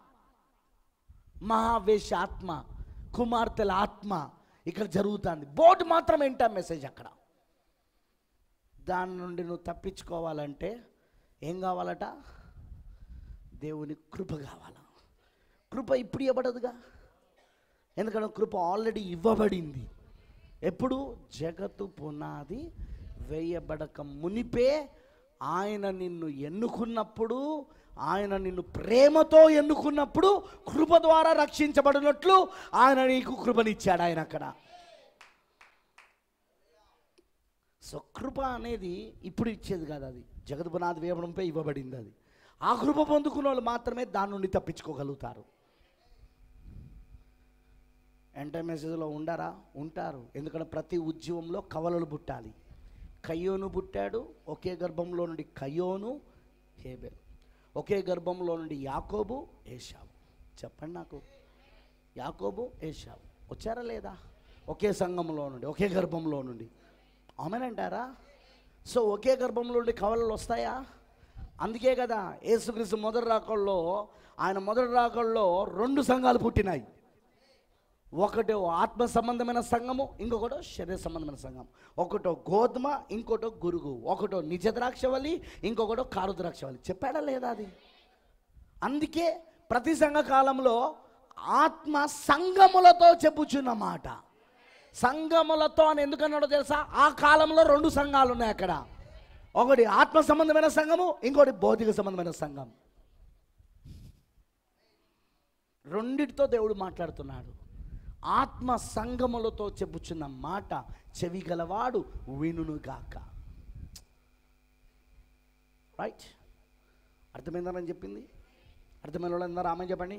మహావేశ ఆత్మ కుమార్తెల ఆత్మ ఇక్కడ జరుగుతుంది బోర్డు మాత్రం ఏంట మెసేజ్ అక్కడ దాని నుండి నువ్వు తప్పించుకోవాలంటే ఏం కావాలట దేవుని కృప కావాలా కృప ఇప్పుడు ఇవ్వబడదుగా ఎందుకంటే కృప ఆల్రెడీ ఇవ్వబడింది ఎప్పుడు జగత్తు పునాది వేయబడక మునిపే ఆయన నిన్ను ఎన్నుకున్నప్పుడు ఆయన నిన్ను ప్రేమతో ఎన్నుకున్నప్పుడు కృప ద్వారా రక్షించబడినట్లు ఆయన నీకు కృపనిచ్చాడు ఆయన అక్కడ సో కృప అనేది ఇప్పుడు ఇచ్చేది కాదు అది జగత్ పునాది వేయడంపై ఇవ్వబడింది అది ఆ కృప పొందుకున్న వాళ్ళు మాత్రమే దాని నుండి తప్పించుకోగలుగుతారు ఎంటర్ మెసేజ్లో ఉండరా ఉంటారు ఎందుకంటే ప్రతి ఉద్యమంలో కవలలు పుట్టాలి కయ్యోను పుట్టాడు ఒకే గర్భంలో నుండి కయ్యోను హేబెల్ ఒకే గర్భంలో నుండి యాకోబు ఏషావు చెప్పండి నాకు యాకోబు ఏషావు వచ్చారా లేదా ఒకే సంఘంలో నుండి ఒకే గర్భంలో నుండి అవునంటారా సో ఒకే గర్భంలో నుండి కవలలు వస్తాయా అందుకే కదా యేసుక్రీస్తు మొదటి రాకల్లో ఆయన మొదటి రాకల్లో రెండు సంఘాలు పుట్టినాయి ఒకటో ఆత్మ సంబంధమైన సంఘము ఇంకొకటో శరీర సంబంధమైన సంఘం ఒకటో గోధుమ ఇంకోటో గురుగు ఒకటో నిజ ద్రాక్షవల్లి ఇంకొకటో కారు ద్రాక్షవల్లి చెప్పాడా లేదా అది అందుకే ప్రతి సంఘ కాలంలో ఆత్మ సంఘములతో చెప్పుచున్న మాట సంఘములతో అని ఎందుకన్నాడో తెలుసా ఆ కాలంలో రెండు సంఘాలు ఉన్నాయి అక్కడ ఒకటి ఆత్మ సంబంధమైన సంఘము ఇంకోటి భౌతిక సంబంధమైన సంఘం రెండిటితో దేవుడు మాట్లాడుతున్నాడు ఆత్మ సంగములతో చెప్పుచున్న మాట చెవి గలవాడు వినుగాక రైట్ అర్థమైందని చెప్పింది అర్థమైన వాళ్ళు అందరూ ఆమె చెప్పండి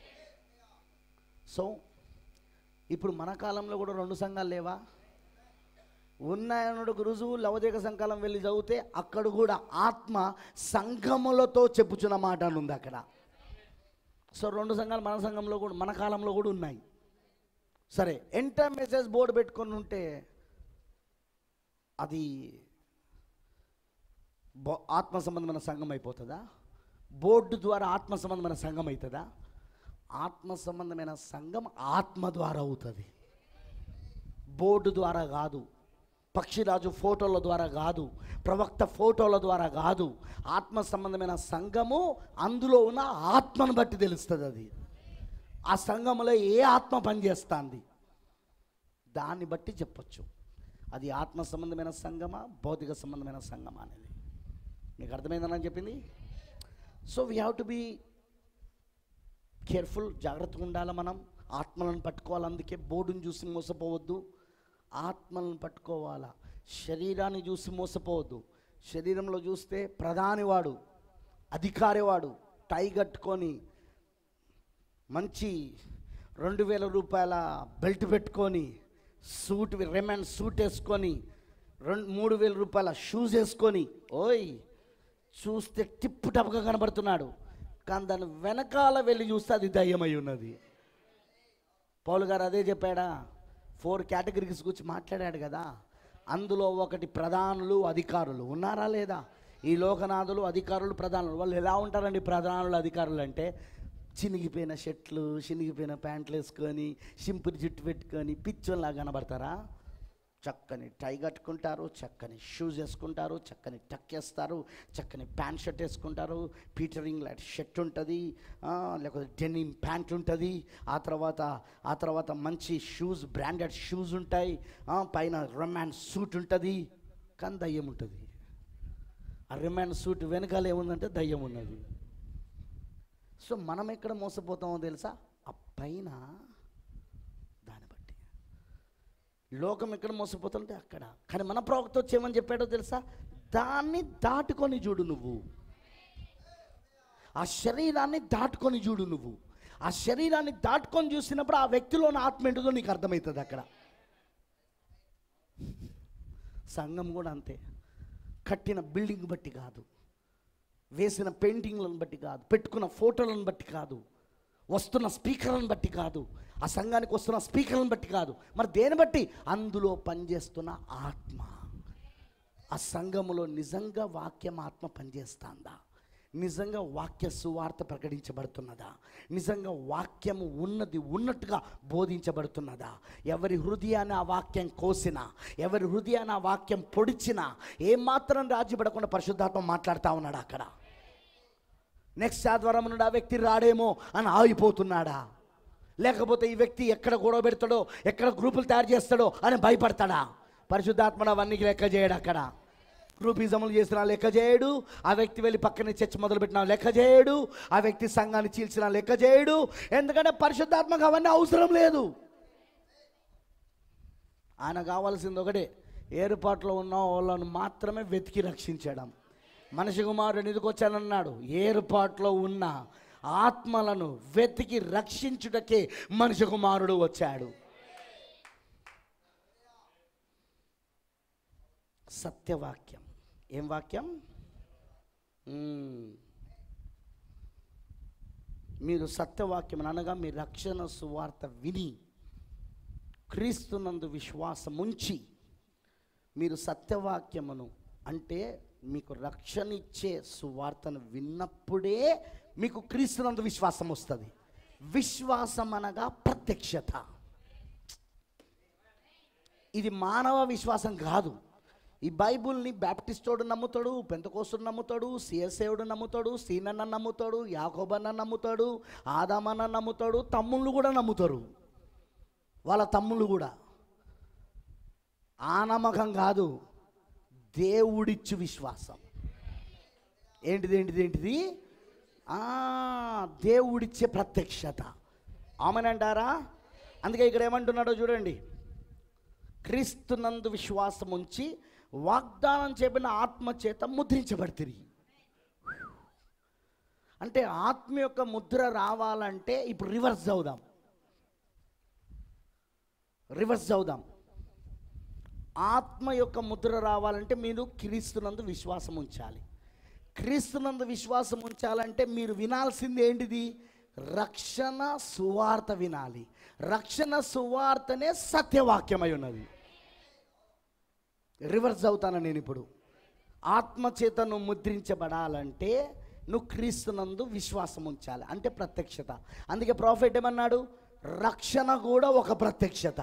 సో ఇప్పుడు మన కాలంలో కూడా రెండు సంఘాలు లేవా ఉన్నాయనుడికి రుజువు లవదేక సంకాలం వెళ్ళి చదివితే అక్కడ కూడా ఆత్మ సంఘములతో చెప్పుచున్న మాట అని ఉంది అక్కడ సో రెండు సంఘాలు మన సంఘంలో కూడా మన కాలంలో కూడా ఉన్నాయి సరే ఎంటర్ మెసేజ్ బోర్డు పెట్టుకొని ఉంటే అది బో- ఆత్మ సంబంధమైన సంఘం అయిపోతుందా బోర్డు ద్వారా ఆత్మ సంబంధమైన సంఘం అవుతుందా ఆత్మ సంబంధమైన సంఘం ఆత్మ ద్వారా అవుతుంది బోర్డు ద్వారా కాదు పక్షిరాజు ఫోటోల ద్వారా కాదు ప్రవక్త ఫోటోల ద్వారా కాదు ఆత్మ సంబంధమైన సంఘము అందులో ఉన్న ఆత్మను బట్టి తెలుస్తుంది అది ఆ సంఘములో ఏ ఆత్మ పనిచేస్తుంది దాన్ని బట్టి చెప్పొచ్చు అది ఆత్మ సంబంధమైన సంఘమా భౌతిక సంబంధమైన సంఘమా అనేది మీకు అర్థమైందని చెప్పింది so we have to be careful జాగ్రత్తగా ఉండాలి మనం ఆత్మలను పట్టుకోవాలి అందుకే బోర్డును చూసి మోసపోవద్దు ఆత్మలను పట్టుకోవాలా శరీరాన్ని చూసి మోసపోవద్దు శరీరంలో చూస్తే ప్రధానివాడు అధికారివాడు టై కట్టుకొని మంచి రెండు వేల రూపాయల బెల్ట్ పెట్టుకొని సూట్ రెమన్ సూట్ వేసుకొని రెండు మూడు వేల రూపాయల షూస్ వేసుకొని ఓయ్ చూస్తే టిప్పు టప్గా కనబడుతున్నాడు కానీ దాని వెనకాల వెళ్ళి చూస్తే అది దయ్యమై ఉన్నది పౌలు గారు అదే చెప్పాడా ఫోర్ కేటగిరీస్ గురించి మాట్లాడాడు కదా అందులో ఒకటి ప్రధానులు అధికారులు ఉన్నారా లేదా ఈ లోకనాథులు అధికారులు ప్రధానులు వాళ్ళు ఎలా ఉంటారండి ప్రధానులు అధికారులు అంటే చినిగిపోయిన షర్ట్లు చినిగిపోయిన ప్యాంట్లు వేసుకొని సింపుల్ జుట్టు పెట్టుకొని పిచ్చోన్లా కనబడతారా చక్కని టై కట్టుకుంటారు చక్కని షూస్ వేసుకుంటారు చక్కని టక్ వేస్తారు చక్కని ప్యాంట్ షర్ట్ వేసుకుంటారు పీటరింగ్ లైట్ షర్ట్ ఉంటుంది లేకపోతే డెనిమ్ ప్యాంట్ ఉంటుంది ఆ తర్వాత ఆ తర్వాత మంచి షూస్ బ్రాండెడ్ షూస్ ఉంటాయి ఆ, పైన రొమాన్స్ సూట్ ఉంటుంది కానీ దయ్యం ఉంటుంది ఆ రొమాన్స్ సూట్ వెనకాల ఏముందంటే దయ్యం ఉన్నది సో మనం ఎక్కడ మోసపోతామో తెలుసా ఆ పైన దాన్ని బట్టి లోకం ఎక్కడ మోసపోతుంటే అక్కడ కానీ మన ప్రవక్త వచ్చి ఏమని చెప్పాడో తెలుసా దాన్ని దాటుకొని చూడు నువ్వు ఆ శరీరాన్ని దాటుకొని చూడు నువ్వు ఆ శరీరాన్ని దాటుకొని చూసినప్పుడు ఆ వ్యక్తిలోని ఆత్మ ఏంటిదో నీకు అర్థమవుతుంది అక్కడ సంఘం కూడా అంతే కట్టిన బిల్డింగ్ బట్టి కాదు వేసిన పెయింటింగ్లను బట్టి కాదు పెట్టుకున్న ఫోటోలను బట్టి కాదు వస్తున్న స్పీకర్లను బట్టి కాదు ఆ సంఘానికి వస్తున్న స్పీకర్లను బట్టి కాదు మరి దేని బట్టి అందులో పనిచేస్తున్న ఆత్మ ఆ సంఘములో నిజంగా వాక్యం ఆత్మ పనిచేస్తుందా నిజంగా వాక్య సువార్త ప్రకటించబడుతున్నదా నిజంగా వాక్యము ఉన్నది ఉన్నట్టుగా బోధించబడుతున్నదా ఎవరి హృదయాన్ని ఆ వాక్యం కోసినా ఎవరి హృదయాన్ని ఆ వాక్యం పొడిచినా ఏమాత్రం రాజీపడకుండా పరిశుద్ధాత్మ మాట్లాడుతూ ఉన్నాడు అక్కడ నెక్స్ట్ ఆదివారం నుండి ఆ వ్యక్తి రాడేమో అని ఆగిపోతున్నాడా లేకపోతే ఈ వ్యక్తి ఎక్కడ గొడవ పెడతాడో ఎక్కడ గ్రూపులు తయారు చేస్తాడో అని భయపడతాడా పరిశుద్ధాత్మడు అవన్నీ లెక్క చేయడు అక్కడ గ్రూపిజములు చేసిన లెక్క చేయడు ఆ వ్యక్తి వెళ్ళి పక్కనే చర్చ మొదలుపెట్టిన లెక్క చేయడు ఆ వ్యక్తి సంఘాన్ని చీల్చిన లెక్క చేయడు ఎందుకంటే పరిశుద్ధాత్మకు అవన్నీ అవసరం లేదు ఆయన కావాల్సింది ఒకటే ఏర్పాట్లో ఉన్న వాళ్ళను మాత్రమే వెతికి రక్షించడం మనిషి కుమారుడు ఎందుకు వచ్చానన్నాడు ఏర్పాట్లో ఉన్న ఆత్మలను వెతికి రక్షించుటకే మనిషి కుమారుడు వచ్చాడు సత్యవాక్యం ఏం వాక్యం మ్మ్. మీరు సత్యవాక్యం అనగా మీ రక్షణ సువార్త విని క్రీస్తునందు విశ్వాసం ఉంచి మీరు సత్యవాక్యమును అంటే మీకు రక్షణ ఇచ్చే సువార్తను విన్నప్పుడే మీకు క్రీస్తునందు విశ్వాసం వస్తుంది విశ్వాసం అనగా ప్రత్యక్షత ఇది మానవ విశ్వాసం కాదు ఈ బైబుల్ని బ్యాప్టిస్టోడు నమ్ముతాడు పెంతకోస్తుడు నమ్ముతాడు సిఎస్ఏవుడు నమ్ముతాడు సీనన్న నమ్ముతాడు యాకోబన్న నమ్ముతాడు ఆదామన్న నమ్ముతాడు తమ్ముళ్ళు కూడా నమ్ముతారు వాళ్ళ తమ్ముళ్ళు కూడా ఆ నమ్మకం కాదు దేవుడిచ్చు విశ్వాసం ఏంటిది ఏంటిది ఏంటిది ఆ, దేవుడిచ్చే ప్రత్యక్షత ఆమెనంటారా అందుకే ఇక్కడ ఏమంటున్నాడో చూడండి క్రీస్తునందు విశ్వాసం ఉంచి వాగ్దానం చెప్పిన ఆత్మ చేత ముద్రించబడుతుంది అంటే ఆత్మ యొక్క ముద్ర రావాలంటే ఇప్పుడు రివర్స్ చదువుదాం రివర్స్ చదువుదాం ఆత్మ యొక్క ముద్ర రావాలంటే మీరు క్రీస్తునందు విశ్వాసం ఉంచాలి క్రీస్తునందు విశ్వాసం ఉంచాలంటే మీరు వినాల్సింది ఏంటిది రక్షణ సువార్త వినాలి రక్షణ సువార్తనే సత్యవాక్యమై ఉన్నది రివర్స్ అవుతాను నేను ఇప్పుడు ఆత్మ చేత నువ్వు ముద్రించబడాలంటే నువ్వు క్రీస్తునందు విశ్వాసం ఉంచాలి అంటే ప్రత్యక్షత అందుకే ప్రాఫిట్ ఏమన్నాడు రక్షణ కూడా ఒక ప్రత్యక్షత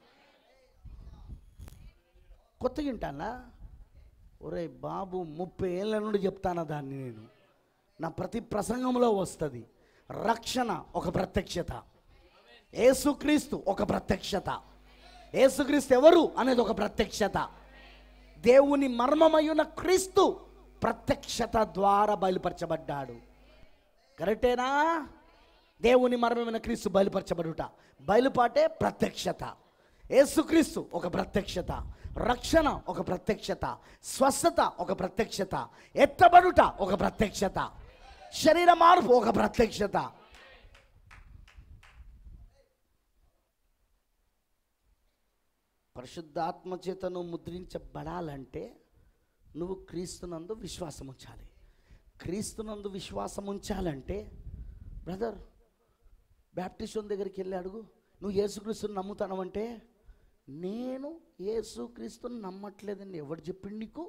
కొత్తగా వింటానా ఒరే బాబు ముప్పై ఏళ్ళ నుండి చెప్తాను దాన్ని నేను నా ప్రతి ప్రసంగంలో వస్తుంది రక్షణ ఒక ప్రత్యక్షత ఏసుక్రీస్తు ఒక ప్రత్యక్షత ఏసుక్రీస్తు ఎవరు అనేది ఒక ప్రత్యక్షత దేవుని మర్మమయున క్రీస్తు ప్రత్యక్షత ద్వారా బయలుపరచబడ్డాడు కరెక్టేనా దేవుని మర్మమైన క్రీస్తు బయలుపరచబడుట బయలుపాటే ప్రత్యక్షత యేసుక్రీస్తు ఒక ప్రత్యక్షత రక్షణ ఒక ప్రత్యక్షత స్వస్థత ఒక ప్రత్యక్షత ఎత్తబడుట ఒక ప్రత్యక్షత శరీర మార్పు ఒక ప్రత్యక్షత పరిశుద్ధాత్మ చేత నువ్వు ముద్రించబడాలంటే నువ్వు క్రీస్తునందు విశ్వాసం ఉంచాలి క్రీస్తునందు విశ్వాసం ఉంచాలంటే బ్రదర్ బ్యాప్టిస్ట్ దగ్గరికి వెళ్ళి అడుగు నువ్వు యేసుక్రీస్తుని నమ్ముతానవంటే నేను యేసుక్రీస్తుని నమ్మట్లేదండి ఎవడు చెప్పిండు నీకు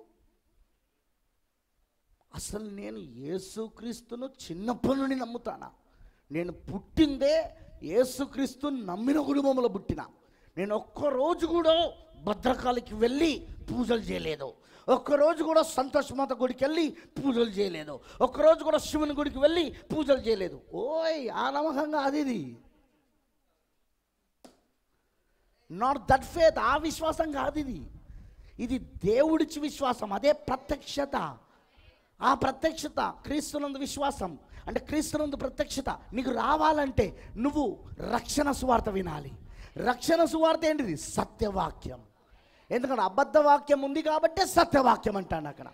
అసలు నేను యేసుక్రీస్తును చిన్నప్పటి నుండి నమ్ముతానా నేను పుట్టిందే యేసుక్రీస్తు నమ్మిన కుటుంబంలో పుట్టిన నేను ఒక్కరోజు కూడా భద్రకాళికి వెళ్ళి పూజలు చేయలేదు ఒక్కరోజు కూడా సంతోషమాత గుడికి వెళ్ళి పూజలు చేయలేదు ఒక్కరోజు కూడా శివుని గుడికి వెళ్ళి పూజలు చేయలేదు ఓయ్ ఆ నమ్మకంగా అది ఇది నాట్ దట్ ఫేత్ ఆ విశ్వాసం కాదు ఇది ఇది దేవుడిచి విశ్వాసం అదే ప్రత్యక్షత ఆ ప్రత్యక్షత క్రీస్తునందు విశ్వాసం అంటే క్రీస్తునందు ప్రత్యక్షత నీకు రావాలంటే నువ్వు రక్షణ సువార్త వినాలి రక్షణ సువార్త ఏంటిది సత్యవాక్యం ఎందుకంటే అబద్ధ వాక్యం ఉంది కాబట్టే సత్యవాక్యం అంటాను అక్కడ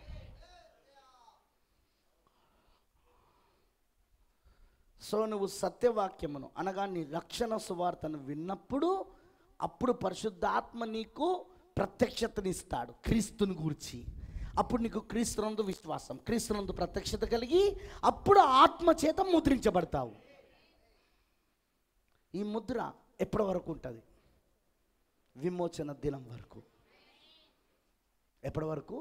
సో నువ్వు సత్యవాక్యమును అనగా నీ రక్షణ సువార్తను విన్నప్పుడు అప్పుడు పరిశుద్ధాత్మ నీకు ప్రత్యక్షతనిస్తాడు క్రీస్తుని గూర్చి అప్పుడు నీకు క్రీస్తునందు విశ్వాసం క్రీస్తునందు ప్రత్యక్షత కలిగి అప్పుడు ఆత్మ చేత ముద్రించబడతావు ఈ ముద్ర ఎప్పటి వరకు ఉంటుంది విమోచన దినం వరకు ఎప్పటి వరకు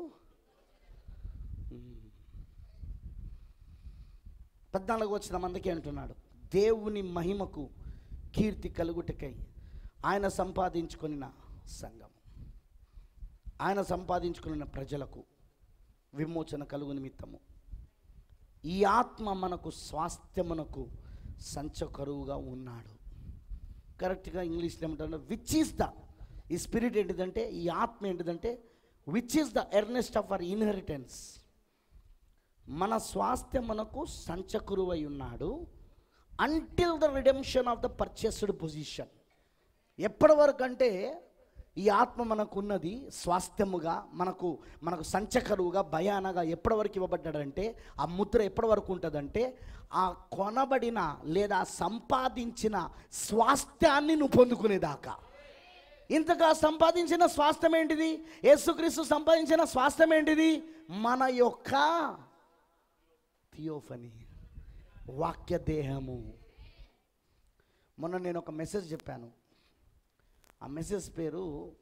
పద్నాలుగు వచ్చిన మందికి అంటున్నాడు దేవుని మహిమకు కీర్తి కలుగుటకై ఆయన సంపాదించుకొనిన సంఘం ఆయన సంపాదించుకున్న ప్రజలకు విమోచన కలుగు నిమిత్తము ఈ ఆత్మ మనకు స్వాస్థ్యమునకు సంచకరువుగా ఉన్నాడు కరెక్ట్గా ఇంగ్లీష్లో ఏమంటారు విచ్ ఈస్ ద ఈ స్పిరిట్ ఏంటిదంటే ఈ ఆత్మ ఏంటిదంటే which is the earnest of our inheritance మన స్వాస్థ్యం మనకు సంచకురువై ఉన్నాడు until the redemption of the purchased possession ఎప్పటి వరకు అంటే ఈ ఆత్మ మనకు ఉన్నది స్వాస్థ్యముగా మనకు మనకు సంచకరువుగా భయానగా ఎప్పటి వరకు ఇవ్వబడ్డాడంటే ఆ ముద్ర ఎప్పటి వరకు ఉంటుందంటే ఆ కొనబడిన లేదా సంపాదించిన స్వాస్థ్యాన్ని నువ్వు పొందుకునేదాకా ఇంతగా సంపాదించిన స్వాస్థ్యం ఏంటిది యేసుక్రీస్తు సంపాదించిన స్వాస్థ్యం ఏంటిది మన యొక్క థియోఫనీ వాక్య దేహము మొన్న నేను ఒక మెసేజ్ చెప్పాను ఆ మెసేజ్ పేరు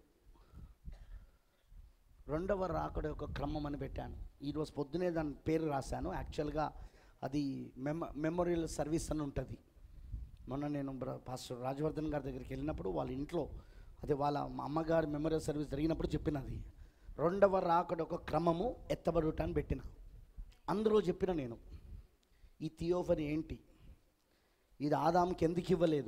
రెండవ రాకడ యొక్క క్రమం అని పెట్టాను ఈరోజు పొద్దునే దాని పేరు రాశాను యాక్చువల్గా అది మెమ మెమోరియల్ సర్వీస్ అని ఉంటుంది మొన్న నేను బ్ర- పాస్టర్ రాజవర్ధన్ గారి దగ్గరికి వెళ్ళినప్పుడు వాళ్ళ ఇంట్లో అదే వాళ్ళ మా అమ్మగారి మెమోరియల్ సర్వీస్ జరిగినప్పుడు చెప్పినది రెండవ రాకడ ఒక క్రమము ఎత్తబడుట అని పెట్టిన అందులో చెప్పిన నేను ఈ థియోఫని ఏంటి ఇది ఆదాంకి ఎందుకు ఇవ్వలేదు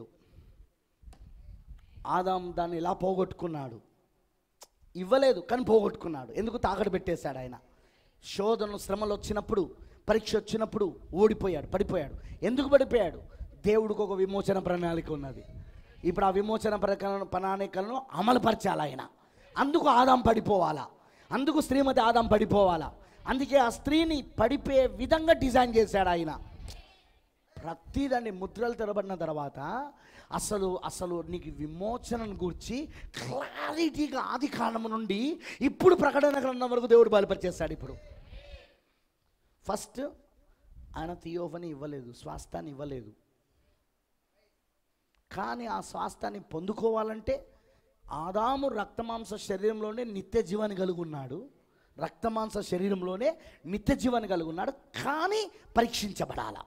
ఆదాం దాన్ని ఎలా పోగొట్టుకున్నాడు ఇవ్వలేదు కానీ పోగొట్టుకున్నాడు ఎందుకు తాకట్టు పెట్టేశాడు ఆయన శోధనలు శ్రమలు వచ్చినప్పుడు పరీక్ష వచ్చినప్పుడు ఓడిపోయాడు పడిపోయాడు ఎందుకు పడిపోయాడు దేవుడికి ఒక విమోచన ప్రణాళిక ఉన్నది ఇప్పుడు ఆ విమోచన ప్రక- ప్రణాళికలను అమలుపరచాలి ఆయన అందుకు ఆదాం పడిపోవాలా అందుకు శ్రీమతి ఆదాం పడిపోవాలా అందుకే ఆ స్త్రీని పడిపోయే విధంగా డిజైన్ చేశాడు ఆయన ప్రతిదాన్ని ముద్రలు తెరబడిన తర్వాత అసలు అసలు నీకు విమోచనను గురించి క్లారిటీగా ఆది కాండం నుండి ఇప్పుడు ప్రకటన గ్రంథం వరకు దేవుడు బయలుపరిచేస్తాడు ఇప్పుడు ఫస్ట్ ఆయన థియోఫని ఇవ్వలేదు స్వాస్థాన్ని ఇవ్వలేదు కానీ ఆ స్వాస్థాన్ని పొందుకోవాలంటే ఆదాము రక్తమాంస శరీరంలోనే నిత్య జీవాన్ని కలిగి ఉన్నాడు రక్తమాంస శరీరంలోనే నిత్య జీవాన్ని కలిగి ఉన్నాడు కానీ పరీక్షించబడాల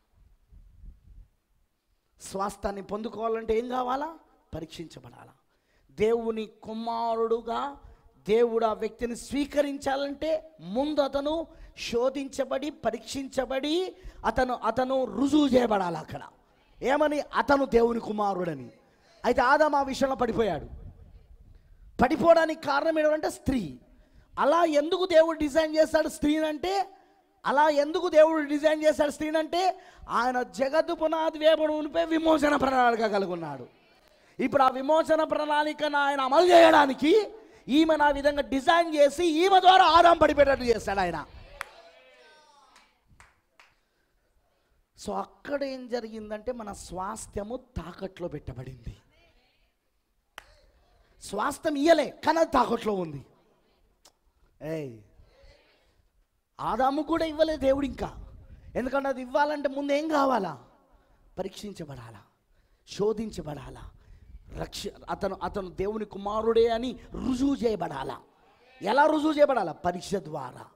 స్వాస్థాన్ని పొందుకోవాలంటే ఏం కావాలా పరీక్షించబడాలా దేవుని కుమారుడుగా దేవుడు ఆ వ్యక్తిని స్వీకరించాలంటే ముందు అతను శోధించబడి పరీక్షించబడి అతను అతను రుజువు చేయబడాలి అక్కడ ఏమని అతను దేవుని కుమారుడని అయితే ఆదాం ఆ విషయంలో పడిపోయాడు పడిపోవడానికి కారణం ఏంటంటే స్త్రీ అలా ఎందుకు దేవుడు డిజైన్ చేస్తాడు స్త్రీని అంటే అలా ఎందుకు దేవుడు డిజైన్ చేశాడు స్త్రీని అంటే ఆయన జగత్తు పునాది వేపడునిపై విమోచన ప్రణాళిక కలుగున్నాడు ఇప్పుడు ఆ విమోచన ప్రణాళికను ఆయన అమలు చేయడానికి ఈమె నా విధంగా డిజైన్ చేసి ఈమె ద్వారా ఆదాం పడిపోయేటట్టు చేస్తాడు ఆయన సో అక్కడ ఏం జరిగిందంటే మన స్వాస్థ్యము తాకట్లో పెట్టబడింది స్వాస్థ్యం ఇయ్యలే కానీ అది తాకట్లో ఉంది ఏయ్ ఆదాము కూడా ఇవ్వలే దేవుడు ఇంకా ఎందుకంటే అది ఇవ్వాలంటే ముందు ఏం కావాలా పరీక్షించబడాలా శోధించబడాలా రక్ష అతను అతను దేవుని కుమారుడే అని రుజువు చేయబడాలా ఎలా రుజువు చేయబడాలా పరీక్ష ద్వారా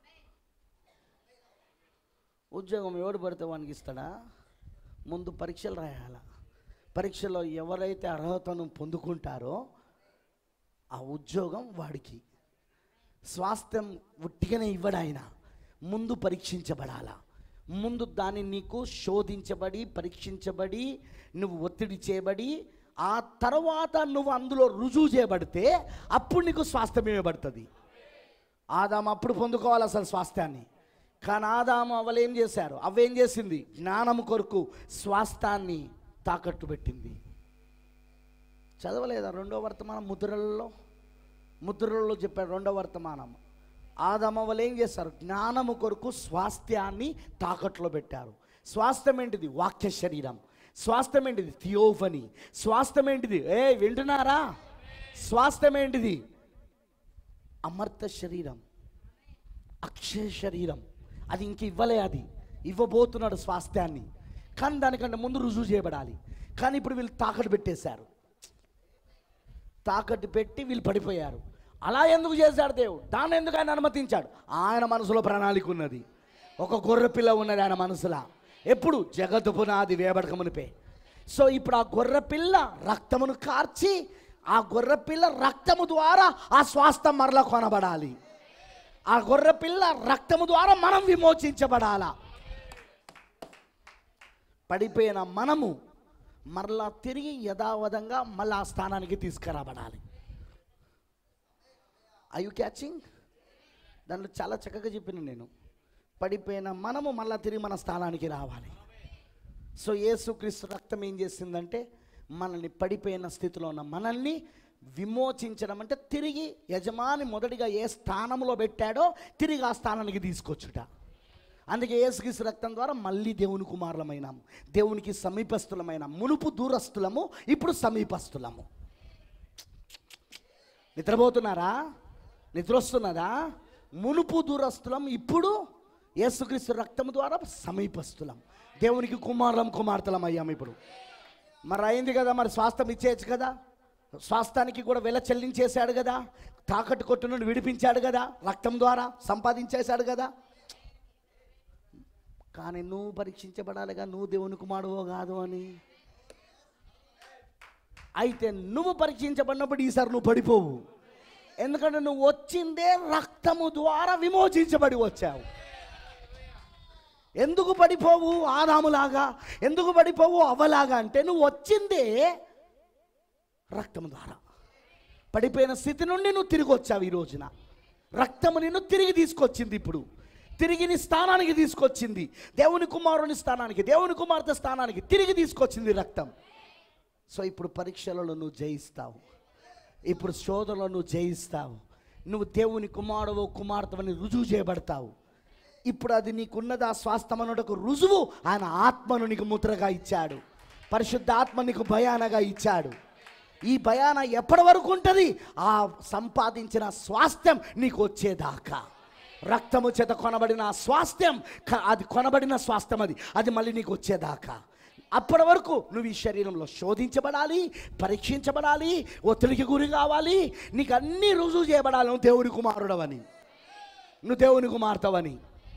ఉద్యోగం ఎవడు పడితే వానికి ఇస్తాడా ముందు పరీక్షలు రాయాలా పరీక్షలో ఎవరైతే అర్హతను పొందుకుంటారో ఆ ఉద్యోగం వాడికి స్వాస్థ్యం ఉట్టిగానే ఇవ్వడు ఆయన ముందు పరీక్షించబడాలా ముందు దాన్ని నీకు శోధించబడి పరీక్షించబడి నువ్వు ఒత్తిడి చేయబడి ఆ తర్వాత నువ్వు అందులో రుజువు చేయబడితే అప్పుడు నీకు స్వాస్థ్యం ఇవ్వబడుతుంది ఆదాము అప్పుడు పొందుకోవాలి అసలు స్వాస్థ్యాన్ని కానీ ఆదాము అవలు ఏం చేశారు అవేం చేసింది జ్ఞానము కొరకు స్వాస్థాన్ని తాకట్టు పెట్టింది చదవలేదా రెండో వర్తమానం ముద్రలలో ముద్రలలో చెప్పాడు రెండో వర్తమానం ఆదాము వాళ్ళు ఏం చేశారు జ్ఞానము కొరకు స్వాస్థ్యాన్ని తాకట్లో పెట్టారు స్వాస్థ్యం ఏంటిది వాక్య శరీరం స్వాస్థ్యం ఏంటిది థియోఫని స్వాస్థ్యం ఏంటిది ఏ వింటున్నారా స్వాస్థ్యం ఏంటిది అమర్త శరీరం అక్షయ శరీరం అది ఇంక ఇవ్వలే అది ఇవ్వబోతున్నాడు స్వాస్థ్యాన్ని కానీ దానికంటే ముందు రుజువు చేయబడాలి కానీ ఇప్పుడు వీళ్ళు తాకట్టు పెట్టేశారు తాకట్టు పెట్టి వీళ్ళు పడిపోయారు అలా ఎందుకు చేశాడు దేవుడు దాన్ని ఎందుకు ఆయన అనుమతించాడు ఆయన మనసులో ప్రణాళిక ఉన్నది ఒక గొర్రె పిల్ల ఉన్నది ఆయన మనసులో ఎప్పుడు జగత్తు పునాది వేబడక మునిపే సో ఇప్పుడు ఆ గొర్రె పిల్ల రక్తమును కార్చి ఆ గొర్రె పిల్ల రక్తము ద్వారా ఆ స్వాస్థ్యం మరలా కొనబడాలి ఆ గొర్రె పిల్ల రక్తము ద్వారా మనం విమోచించబడాలా పడిపోయిన మనము మరలా తిరిగి యథావధంగా మళ్ళా ఆ స్థానానికి తీసుకురాబడాలి ఐ యు క్యాచింగ్ దాంట్లో చాలా చక్కగా చెప్పిన నేను పడిపోయిన మనము మళ్ళా తిరిగి మన స్థానానికి రావాలి సో యేసుక్రీస్తు రక్తం ఏం చేసిందంటే మనల్ని పడిపోయిన స్థితిలో ఉన్న మనల్ని విమోచించడం అంటే తిరిగి యజమాని మొదటిగా ఏ స్థానంలో పెట్టాడో తిరిగి ఆ స్థానానికి తీసుకొచ్చుట అందుకే యేసుక్రీస్తు రక్తం ద్వారా మళ్ళీ దేవుని కుమారులమైనాం దేవునికి సమీపస్థులమైన మునుపు దూరస్తులము ఇప్పుడు సమీపస్థులము నిద్రపోతున్నారా నిద్ర వస్తున్నదా మునుపు దూరస్తులం ఇప్పుడు యేసుక్రీస్తు రక్తము ద్వారా సమీపస్తులం దేవునికి కుమారులం కుమార్తెలం అయ్యాం ఇప్పుడు మరి అయింది కదా మరి స్వాస్థ్యం ఇచ్చేయచ్చు కదా స్వాస్థానికి కూడా వెల చెల్లించేశాడు కదా తాకట్టు కొట్టు నుండి విడిపించాడు కదా రక్తం ద్వారా సంపాదించేశాడు కదా కానీ నువ్వు పరీక్షించబడాలిగా నువ్వు దేవుని కుమారువో కాదు అని అయితే నువ్వు పరీక్షించబడినప్పుడు ఈసారి నువ్వు పడిపోవు ఎందుకంటే నువ్వు వచ్చిందే రక్తము ద్వారా విమోచించబడి వచ్చావు ఎందుకు పడిపోవు ఆదాములాగా ఎందుకు పడిపోవు అవ్వలాగా అంటే నువ్వు వచ్చిందే రక్తము ద్వారా పడిపోయిన స్థితి నుండి నువ్వు తిరిగి వచ్చావు ఈ రోజున రక్తము నిన్ను తిరిగి తీసుకొచ్చింది ఇప్పుడు తిరిగి నీ స్థానానికి తీసుకొచ్చింది దేవుని కుమారుని స్థానానికి దేవుని కుమార్తె స్థానానికి తిరిగి తీసుకొచ్చింది రక్తం సో ఇప్పుడు పరీక్షలలో నువ్వు జయిస్తావు ఇప్పుడు శోధనలో నువ్వు జయిస్తావు నువ్వు దేవుని కుమారుడు కుమార్తెవని రుజువు చేయబడతావు ఇప్పుడు అది నీకున్నది ఆ స్వాస్థమనుడకు రుజువు ఆయన ఆత్మను నీకు ముద్రగా ఇచ్చాడు పరిశుద్ధ ఆత్మ నీకు భయానగా ఇచ్చాడు ఈ భయాన ఎప్పటి వరకు ఉంటుంది ఆ సంపాదించిన స్వాస్థ్యం నీకు వచ్చేదాకా రక్తము చేత కొనబడిన ఆ స్వాస్థ్యం క- అది కొనబడిన స్వాస్థ్యం అది అది మళ్ళీ నీకు వచ్చేదాకా అప్పటి వరకు నువ్వు ఈ శరీరంలో శోధించబడాలి పరీక్షించబడాలి ఒత్తిడికి గురి కావాలి నీకు అన్ని రుజువు చేయబడాలి నువ్వు దేవుని కుమారుడవని నువ్వు దేవుని కుమార్తెవని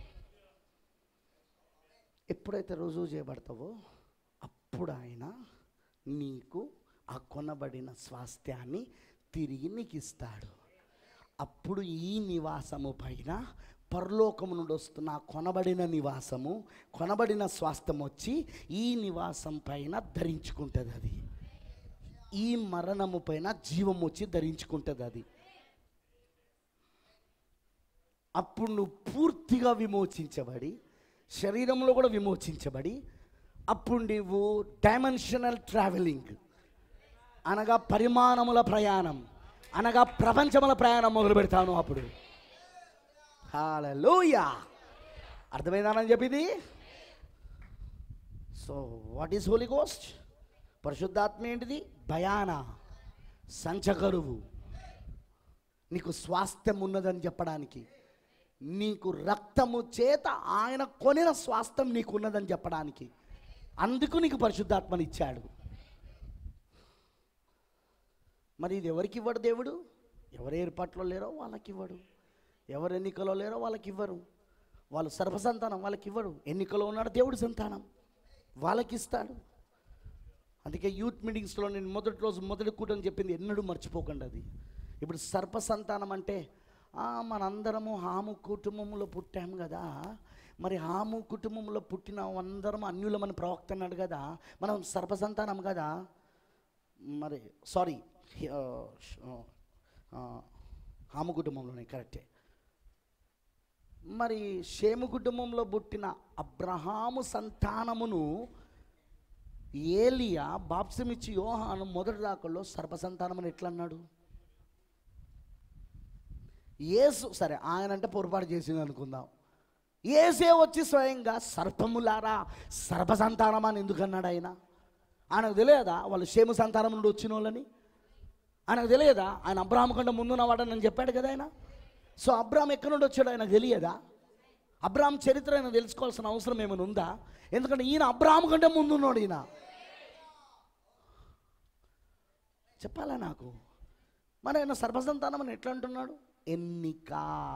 ఎప్పుడైతే రుజువు చేయబడతావో అప్పుడు ఆయన నీకు ఆ కొనబడిన స్వాస్థ్యాన్ని తిరిగి నీకు ఇస్తాడు అప్పుడు ఈ నివాసము పైన పరలోకము నుండి వస్తున్న ఆ కొనబడిన నివాసము కొనబడిన స్వాస్థ్యం వచ్చి ఈ నివాసం పైన ధరించుకుంటుంది అది ఈ మరణము పైన జీవం వచ్చి ధరించుకుంటుంది అది అప్పుడు నువ్వు పూర్తిగా విమోచించబడి శరీరంలో కూడా విమోచించబడి అప్పుడు నువ్వు డైమెన్షనల్ ట్రావెలింగ్ అనగా పరిమాణముల ప్రయాణం అనగా ప్రపంచముల ప్రయాణం మొదలు పెడతాను అప్పుడు హాలూయా అర్థమైందానని చెప్పింది so what is holy ghost పరిశుద్ధాత్మ ఏంటిది భయాన సంచకరువు నీకు స్వాస్థ్యం ఉన్నదని చెప్పడానికి నీకు రక్తము చేత ఆయన కొనిన స్వాస్థ్యం నీకు ఉన్నదని చెప్పడానికి అందుకు నీకు పరిశుద్ధాత్మని ఇచ్చాడు మరి ఇది ఎవరికి ఇవ్వడు దేవుడు ఎవరు ఏర్పాట్లో లేరో వాళ్ళకి ఇవ్వడు ఎవరు ఎన్నికలో లేరో వాళ్ళకి ఇవ్వరు వాళ్ళు సర్వసంతానం వాళ్ళకి ఇవ్వడు ఎన్నికలో ఉన్నాడు దేవుడి సంతానం వాళ్ళకి ఇస్తాడు అందుకే యూత్ మీటింగ్స్లో నేను మొదటి రోజు మొదటి కూటని చెప్పింది ఎన్నడూ మర్చిపోకండి అది ఇప్పుడు సర్ప సంతానం అంటే "ఆ, మనందరము హాము కుటుంబంలో పుట్టాము కదా మరి హాము కుటుంబంలో పుట్టిన అందరం అన్యులమని ప్రవక్త అన్నాడు కదా మనం సర్ప సంతానం కదా మరి సారీ హాము కుటుంబంలోనే కరెక్టే మరి షేము కుటుంబంలో పుట్టిన అబ్రహాము సంతానమును ఏలియా బాప్సమిచ్చి యోహాను మొదటి దాకల్లో సర్పసంతానమని ఎట్లా అన్నాడు ఏసు సరే ఆయన అంటే పొరపాటు చేసింది అనుకుందాం ఏసే వచ్చి స్వయంగా సర్పములారా సర్పసంతానం అని ఎందుకు అన్నాడు ఆయన ఆయనకు తెలియదా వాళ్ళు షేము సంతానం నుండి వచ్చిన వాళ్ళని ఆయనకు తెలియదా ఆయన అబ్రాహం కంటే ముందున్నవాడని నేను చెప్పాడు కదా ఆయన సో అబ్రాహం ఎక్కడి నుండి వచ్చాడు ఆయనకు తెలియదా అబ్రాహం చరిత్ర ఆయన తెలుసుకోవాల్సిన అవసరం ఏమైనా ఉందా ఎందుకంటే ఈయన అబ్రాహం కంటే ముందున్నాడు ఈయన చెప్పాలా నాకు మరి ఆయన సర్వసంతానం అని ఎట్లా అంటున్నాడు ఎన్నిక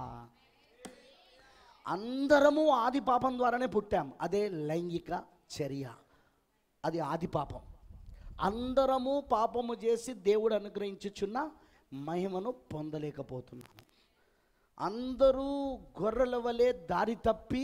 అందరము ఆది పాపం ద్వారానే పుట్టాం అదే లైంగిక చర్య అది ఆది పాపం అందరము పాపము చేసి దేవుడు అనుగ్రహించుచున్న మహిమను పొందలేకపోతున్నాము అందరూ గొర్రెల వలె దారి తప్పి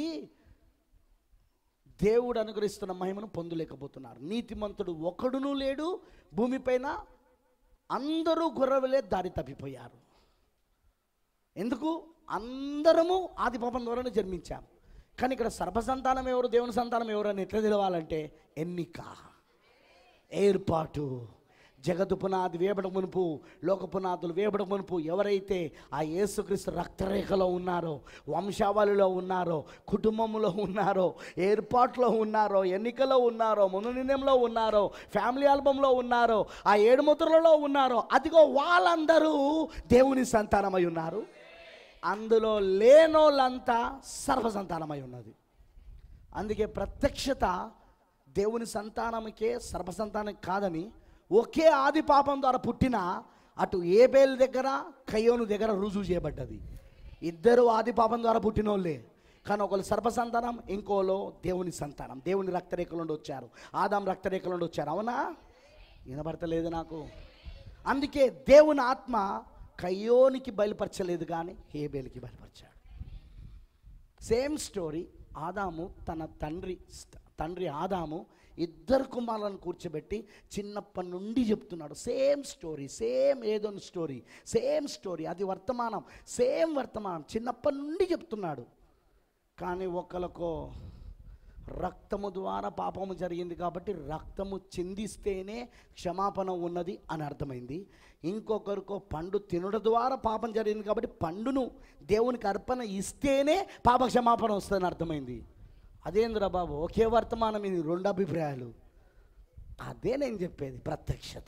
దేవుడు అనుగ్రహిస్తున్న మహిమను పొందలేకపోతున్నారు నీతిమంతుడు ఒకడును లేడు భూమిపైన అందరూ గొర్రెవలే దారి తప్పిపోయారు ఎందుకు అందరము ఆది పాపం ద్వారానే జన్మించాం కానీ ఇక్కడ సర్పసంతానం ఎవరు దేవుని సంతానం ఎవరు అని ఎట్లా తెలవాలంటే ఎన్నిక ఏర్పాటు జగత్తు పునాది వేయబడ మునుపు లోక పునాదులు వేయబడ మునుపు ఎవరైతే ఆ యేసుక్రీస్తు రక్తరేఖలో ఉన్నారో వంశావళిలో ఉన్నారో కుటుంబంలో ఉన్నారో ఏర్పాట్లో ఉన్నారో ఎన్నికలో ఉన్నారో ముందు నిర్ణయంలో ఉన్నారో ఫ్యామిలీ ఆల్బంలో ఉన్నారో ఆ ఏడు ముద్రలలో ఉన్నారో అదిగో వాళ్ళందరూ దేవుని సంతానమై ఉన్నారు అందులో లేనోళ్ళంతా సర్వసంతానమై ఉన్నది అందుకే ప్రత్యక్షత దేవుని సంతానముకే సర్వసంతానం కాదని ఒకే ఆది పాపం ద్వారా పుట్టిన అటు ఏబేల్ దగ్గర కయ్యోను దగ్గర రుజువు చేయబడ్డది ఇద్దరు ఆది పాపం ద్వారా పుట్టినోళ్ళే కానీ ఒకళ్ళు సర్వసంతానం ఇంకోలో దేవుని సంతానం దేవుని రక్తరేఖల నుండి వచ్చారు ఆదాం రక్తరేఖల నుండి వచ్చారు అవునా వినబడతలేదు నాకు అందుకే దేవుని ఆత్మ కయ్యోనికి బయలుపరచలేదు కానీ హేబేల్కి బయలుపరిచాడు సేమ్ స్టోరీ ఆదాము తన తండ్రి తండ్రి ఆదాము ఇద్దరు కుమారులను కూర్చోబెట్టి చిన్నప్పటి నుండి చెప్తున్నాడు సేమ్ స్టోరీ సేమ్ ఏదో స్టోరీ సేమ్ స్టోరీ అది వర్తమానం సేమ్ వర్తమానం చిన్నప్పటి నుండి చెప్తున్నాడు కానీ ఒకళ్ళకో రక్తము ద్వారా పాపము జరిగింది కాబట్టి రక్తము చిందిస్తేనే క్షమాపణ ఉన్నది అని అర్థమైంది ఇంకొకరికో పండు తినుట ద్వారా పాపం జరిగింది కాబట్టి పండును దేవునికి అర్పణ ఇస్తేనే పాప క్షమాపణ వస్తుందని అర్థమైంది అదేంద్రా బాబు ఒకే వర్తమానం ఇది రెండు అభిప్రాయాలు అదే నేను చెప్పేది ప్రత్యక్షత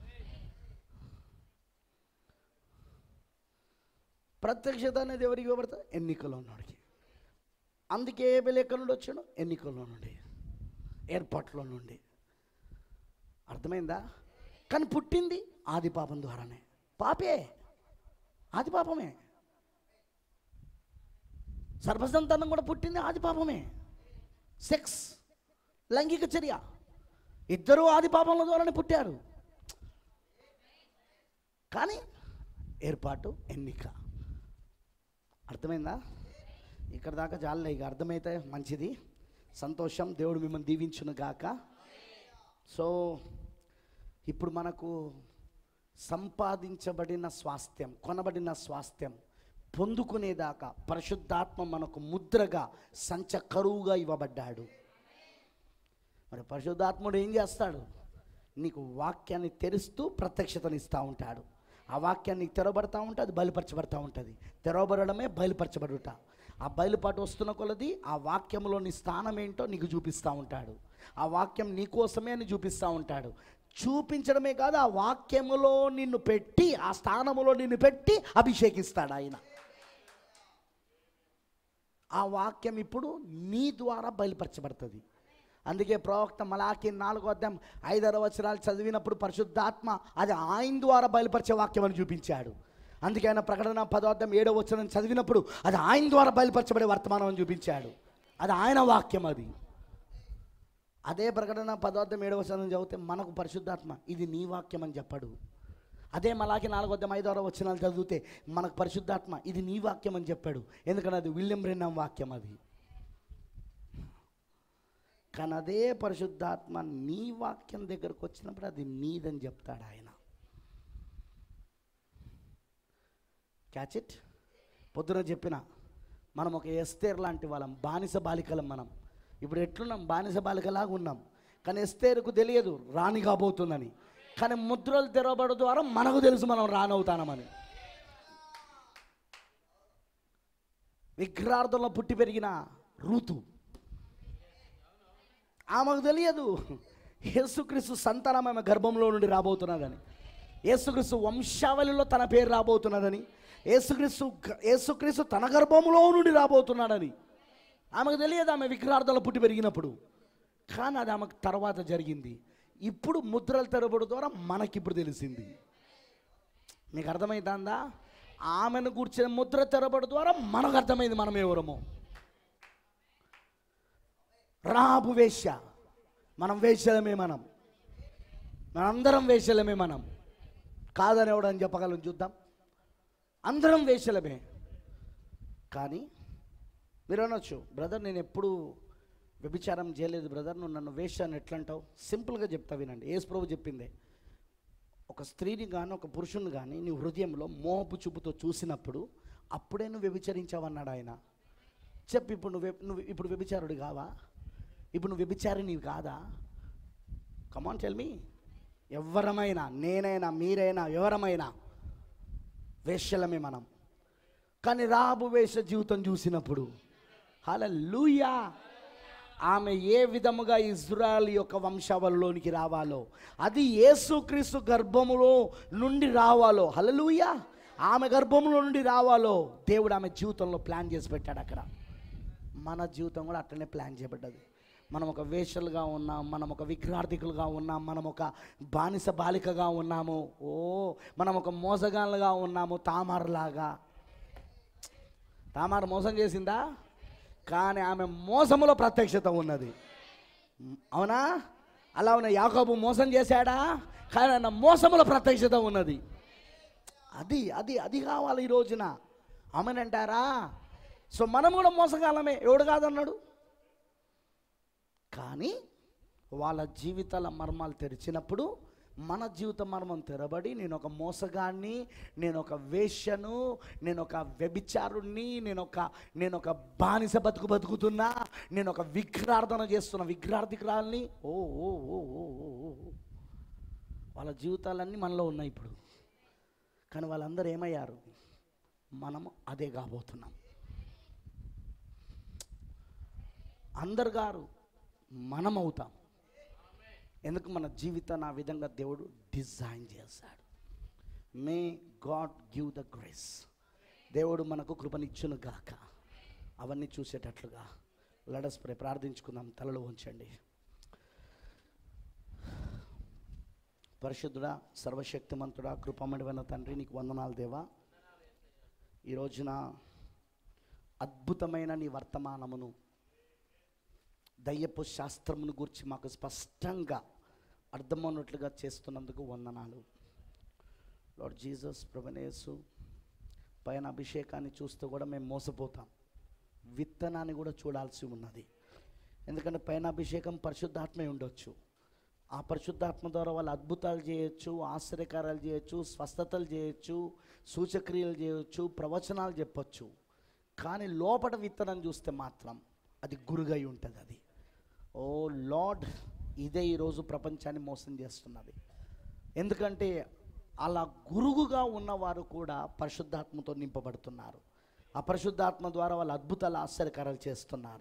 ప్రత్యక్షత అనేది ఎవరికి ఇవ్వబడుతుంది ఎన్నికలో ఉన్నవాడికి అందుకే ఏబెల్ ఎక్కడి నుండి వచ్చాడు ఎన్నికల్లో నుండి ఏర్పాట్లో నుండి అర్థమైందా కానీ పుట్టింది ఆది పాపం ద్వారానే పాపే ఆది పాపమే సర్వసంతానం కూడా పుట్టింది ఆది పాపమే సెక్స్ లైంగిక చర్య ఇద్దరూ ఆది పాపముల ద్వారానే పుట్టారు కానీ ఏర్పాటు ఎన్నిక అర్థమైందా ఇక్కడ దాకా చాలే ఇక అర్థమైతే మంచిది సంతోషం దేవుడు మిమ్మల్ని దీవించును గాక సో ఇప్పుడు మనకు సంపాదించబడిన స్వాస్థ్యం కొనబడిన స్వాస్థ్యం పొందుకునేదాకా పరిశుద్ధాత్మ మనకు ముద్రగా సంచ కరువుగా ఇవ్వబడ్డాడు మరి పరిశుద్ధాత్ముడు ఏం చేస్తాడు నీకు వాక్యాన్ని తెరుస్తూ ప్రత్యక్షతనిస్తూ ఉంటాడు ఆ వాక్యాన్ని తెరవబడతా ఉంటే అది బయలుపరచబడతా ఉంటుంది తెరవబడమే బయలుపరచబడుట ఆ బయలుపాటు వస్తున్న కొలది ఆ వాక్యంలోని స్థానం ఏంటో నీకు చూపిస్తూ ఉంటాడు ఆ వాక్యం నీ కోసమే అని చూపిస్తూ ఉంటాడు చూపించడమే కాదు ఆ వాక్యములో నిన్ను పెట్టి ఆ స్థానములో నిన్ను పెట్టి అభిషేకిస్తాడు ఆయన ఆ వాక్యం ఇప్పుడు నీ ద్వారా బయలుపరచబడుతుంది అందుకే ప్రవక్త మలాకి నాలుగో అధ్యాయం ఐదారు వచనాలు చదివినప్పుడు పరిశుద్ధాత్మ అది ఆయన ద్వారా బయలుపరిచే వాక్యం అని చూపించాడు అందుకే ఆయన ప్రకటన పదో అధ్యాయం ఏడో వచనం చదివినప్పుడు అది ఆయన ద్వారా బయలుపరచబడే వర్తమానం అని చూపించాడు అది ఆయన వాక్యం అది అదే ప్రకటన పదార్థం ఏడవ వచనం చదివితే మనకు పరిశుద్ధాత్మ ఇది నీ వాక్యం అని చెప్పడు అదే మలాకి నాలుగో అధ్యాయం ఐదో ఆరో వచనాలు చదివితే మనకు పరిశుద్ధాత్మ ఇది నీ వాక్యం అని చెప్పాడు ఎందుకంటే అది విలియం బ్రెన్నాం వాక్యం అది కానీ అదే పరిశుద్ధాత్మ నీ వాక్యం దగ్గరకు వచ్చినప్పుడు అది నీదని చెప్తాడు ఆయన క్యాచ్ ఇట్ పొద్దున చెప్పిన మనం ఒక ఎస్తేర్ లాంటి వాళ్ళం బానిస బాలికలం మనం ఇప్పుడు ఎట్లున్నాం బానిస బాలికలాగా ఉన్నాం కానీ ఎస్తేరుకు తెలియదు రాణి కాబోతుందని కానీ ముద్రలు తెరవబడు ద్వారా మనకు తెలుసు మనం రానవుతానమని విగ్రహార్థంలో పుట్టి పెరిగిన రూతు ఆమెకు తెలియదు యేసుక్రీస్తు సంతానం ఆమె గర్భంలో నుండి రాబోతున్నదని యేసుక్రీస్తు వంశావళిలో తన పేరు రాబోతున్నదని యేసుక్రీస్తు గ- యేసుక్రీస్తు తన గర్భంలో నుండి రాబోతున్నాడని ఆమెకు తెలియదు ఆమె విగ్రహార్థంలో పుట్టి పెరిగినప్పుడు కానీ అది ఆమెకు తర్వాత జరిగింది ఇప్పుడు ముద్రలు తెరబడు ద్వారా మనకిప్పుడు తెలిసింది మీకు అర్థమైందా ఆమెను కూర్చిన ముద్ర తెరబడు ద్వారా మనకు అర్థమైంది మనం ఎవరమో రాబు వేశ్య మనం వేశ్యలమే మనం మనందరం వేశ్యలమే మనం కాదని ఎవడని చెప్పగలం చూద్దాం అందరం వేశ్యలమే కానీ మీరు అనొచ్చు బ్రదర్ నేను ఎప్పుడు వ్యభిచారం చేయలేదు బ్రదర్ నువ్వు నన్ను వేశ్యాన్ని ఎట్లా అంటావు సింపుల్గా చెప్తా వినండి ఏసు ప్రభు చెప్పిందే ఒక స్త్రీని కానీ ఒక పురుషుని కానీ నీ హృదయంలో మోహపు చూపుతో చూసినప్పుడు అప్పుడే నువ్వు వ్యభిచరించావన్నాడు ఆయన చెప్పు ఇప్పుడు నువ్వు వ్య- నువ్వు ఇప్పుడు వ్యభిచారుడు కావా ఇప్పుడు నువ్వు వ్యభిచారిని కాదా కమాన్ టెల్ మీ ఎవరమైనా నేనైనా మీరైనా ఎవరమైనా వేశ్యలమే మనం కానీ రాబు వేష జీవితం చూసినప్పుడు హల్లెలూయా ఆమె ఏ విధముగా ఇజ్రాయల్ యొక్క వంశావళిలోనికి రావాలో అది యేసుక్రీస్తు గర్భములో నుండి రావాలో హల్లెలూయా ఆమె గర్భంలో నుండి రావాలో దేవుడు ఆమె జీవితంలో ప్లాన్ చేసి పెట్టాడు అక్కడ మన జీవితం కూడా అట్లనే ప్లాన్ చేయబడ్డది మనం ఒక వేషలుగా ఉన్నాం మనం ఒక విగ్రహార్థికులుగా ఉన్నాం మనం ఒక బానిస బాలికగా ఉన్నాము ఓ మనం ఒక మోసగాళ్ళుగా ఉన్నాము తామారులాగా తామారు మోసం చేసిందా కానీ ఆమె మోసములో ప్రత్యక్షత ఉన్నది అవునా అలా ఉన్న యాకోబు మోసం చేశాడా కానీ ఆయన మోసములో ప్రత్యక్షత ఉన్నది అది అది అది కావాలి ఈ రోజున ఆమెనంటారా సో మనం కూడా మోసగాలమే ఎవడు కాదన్నాడు కానీ వాళ్ళ జీవితాల మర్మాలు తెరిచినప్పుడు మన జీవిత మర్మం తెరబడి నేను ఒక మోసగాన్ని నేను ఒక వేశ్యను నేను ఒక వ్యభిచారుణ్ణి నేను ఒక నేను ఒక బానిస బతుకు బతుకుతున్నా నేను ఒక విగ్రహార్థన చేస్తున్న విగ్రహార్థికురాల్ని ఓ ఓ ఓ ఓ ఓ ఓ. వాళ్ళ జీవితాలన్నీ మనలో ఉన్నాయి ఇప్పుడు కానీ వాళ్ళందరూ ఏమయ్యారు మనము అదే కాబోతున్నాం అందరు గారు మనం అవుతాం ఎందుకు మన జీవితాన్ని ఆ విధంగా దేవుడు డిజైన్ చేశాడు may God give the grace దేవుడు మనకు కృపనిచ్చును గాక అవన్నీ చూసేటట్లుగా లడస్ ప్రే ప్రార్థించుకుందాం తలలో ఉంచండి పరిశుద్ధుడా సర్వశక్తిమంతుడా కృపమడివైన తండ్రి నీకు వందనాలు దేవా ఈ రోజున అద్భుతమైన నీ వర్తమానమును దయ్యపు శాస్త్రమును గురించి మాకు స్పష్టంగా అర్థమవునట్లుగా చేస్తున్నందుకు వందనాలు లార్డ్ జీసస్ ప్రభనేసు పైన అభిషేకాన్ని చూస్తూ కూడా మేము మోసపోతాం విత్తనాన్ని కూడా చూడాల్సి ఉన్నది ఎందుకంటే పైన అభిషేకం పరిశుద్ధాత్మే ఉండొచ్చు ఆ పరిశుద్ధాత్మ ద్వారా వాళ్ళు అద్భుతాలు చేయొచ్చు ఆశ్చర్యకారాలు చేయొచ్చు స్వస్థతలు చేయొచ్చు సూచక్రియలు చేయొచ్చు ప్రవచనాలు చెప్పొచ్చు కానీ లోపల విత్తనం చూస్తే మాత్రం అది గురుగై ఉంటుంది అది ఓ లార్డ్ ఇదే ఈరోజు ప్రపంచాన్ని మోసం చేస్తున్నది ఎందుకంటే అలా గురుగుగా ఉన్నవారు కూడా పరిశుద్ధాత్మతో నింపబడుతున్నారు ఆ పరిశుద్ధాత్మ ద్వారా వాళ్ళు అద్భుతాలు ఆశ్చర్యకారాలు చేస్తున్నారు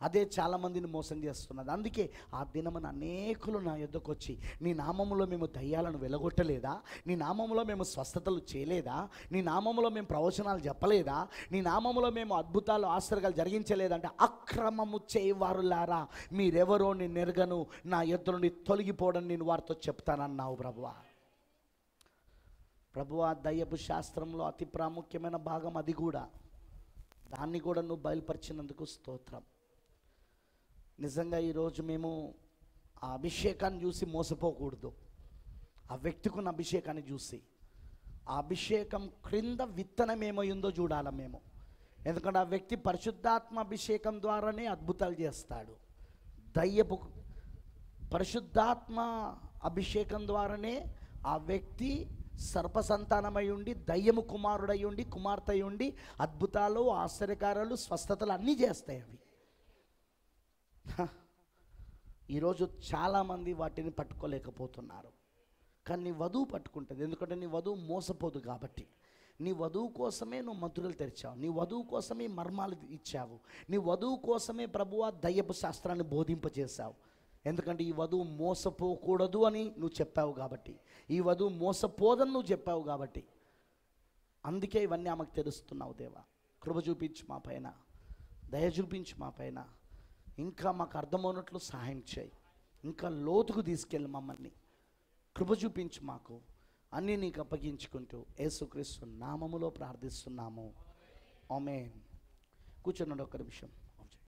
అదే చాలామందిని మోసం చేస్తున్నది అందుకే ఆ దినమున అనేకులు నా యొద్దకు వచ్చి నీ నామములో మేము దయ్యాలను వెలగొట్టలేదా నీ నామములో మేము స్వస్థతలు చేయలేదా నీ నామములో మేము ప్రవచనాలు చెప్పలేదా నీ నామములో మేము అద్భుతాలు ఆశ్చర్యాలు జరిగించలేదంటే అక్రమము చేయవారులారా మీరెవరో నేను నెరగను నా యొద్ద నుండి తొలగిపోవడం నేను వారితో చెప్తానన్నావు ప్రభువా ప్రభువా దయ్యపు శాస్త్రంలో అతి ప్రాముఖ్యమైన భాగం అది కూడా దాన్ని కూడా నువ్వు బయలుపరిచినందుకు స్తోత్రం నిజంగా ఈరోజు మేము ఆ అభిషేకాన్ని చూసి మోసపోకూడదు ఆ వ్యక్తికి ఉన్న అభిషేకాన్ని చూసి ఆ అభిషేకం క్రింద విత్తనం ఏమైందో చూడాలి మేము ఎందుకంటే ఆ వ్యక్తి పరిశుద్ధాత్మ అభిషేకం ద్వారానే అద్భుతాలు చేస్తాడు దయ్యపు పరిశుద్ధాత్మ అభిషేకం ద్వారానే ఆ వ్యక్తి సర్పసంతానమై ఉండి దయ్యము కుమారుడై ఉండి కుమార్తె అయి ఉండి అద్భుతాలు ఆశ్చర్యకారాలు స్వస్థతలు అన్నీ చేస్తాయి అవి హ. ఈరోజు చాలామంది వాటిని పట్టుకోలేకపోతున్నారు కానీ నీ వధువు పట్టుకుంటుంది ఎందుకంటే నీ వధువు మోసపోదు కాబట్టి నీ వధువు కోసమే నువ్వు మధురలు తెరిచావు నీ వధువు కోసమే మర్మాలు ఇచ్చావు నీ వధువు కోసమే ప్రభువా దయ్యపు శాస్త్రాన్ని బోధింపజేశావు ఎందుకంటే ఈ వధువు మోసపోకూడదు అని నువ్వు చెప్పావు కాబట్టి ఈ వధువు మోసపోదని నువ్వు చెప్పావు కాబట్టి అందుకే ఇవన్నీ ఆమెకు తెలుస్తున్నావు దేవా కృప చూపించు మా పైన దయ చూపించు మా పైన ఇంకా మాకు అర్థమవునట్లు సహాయం చేయి ఇంకా లోతుకు తీసుకెళ్ళి మమ్మల్ని కృప చూపించు మాకు అన్నీ నీకు అప్పగించుకుంటూ యేసుక్రీస్తు నామములో ప్రార్థిస్తున్నాము ఆమెన్ కూర్చున్నాడు ఒక్క నిమిషం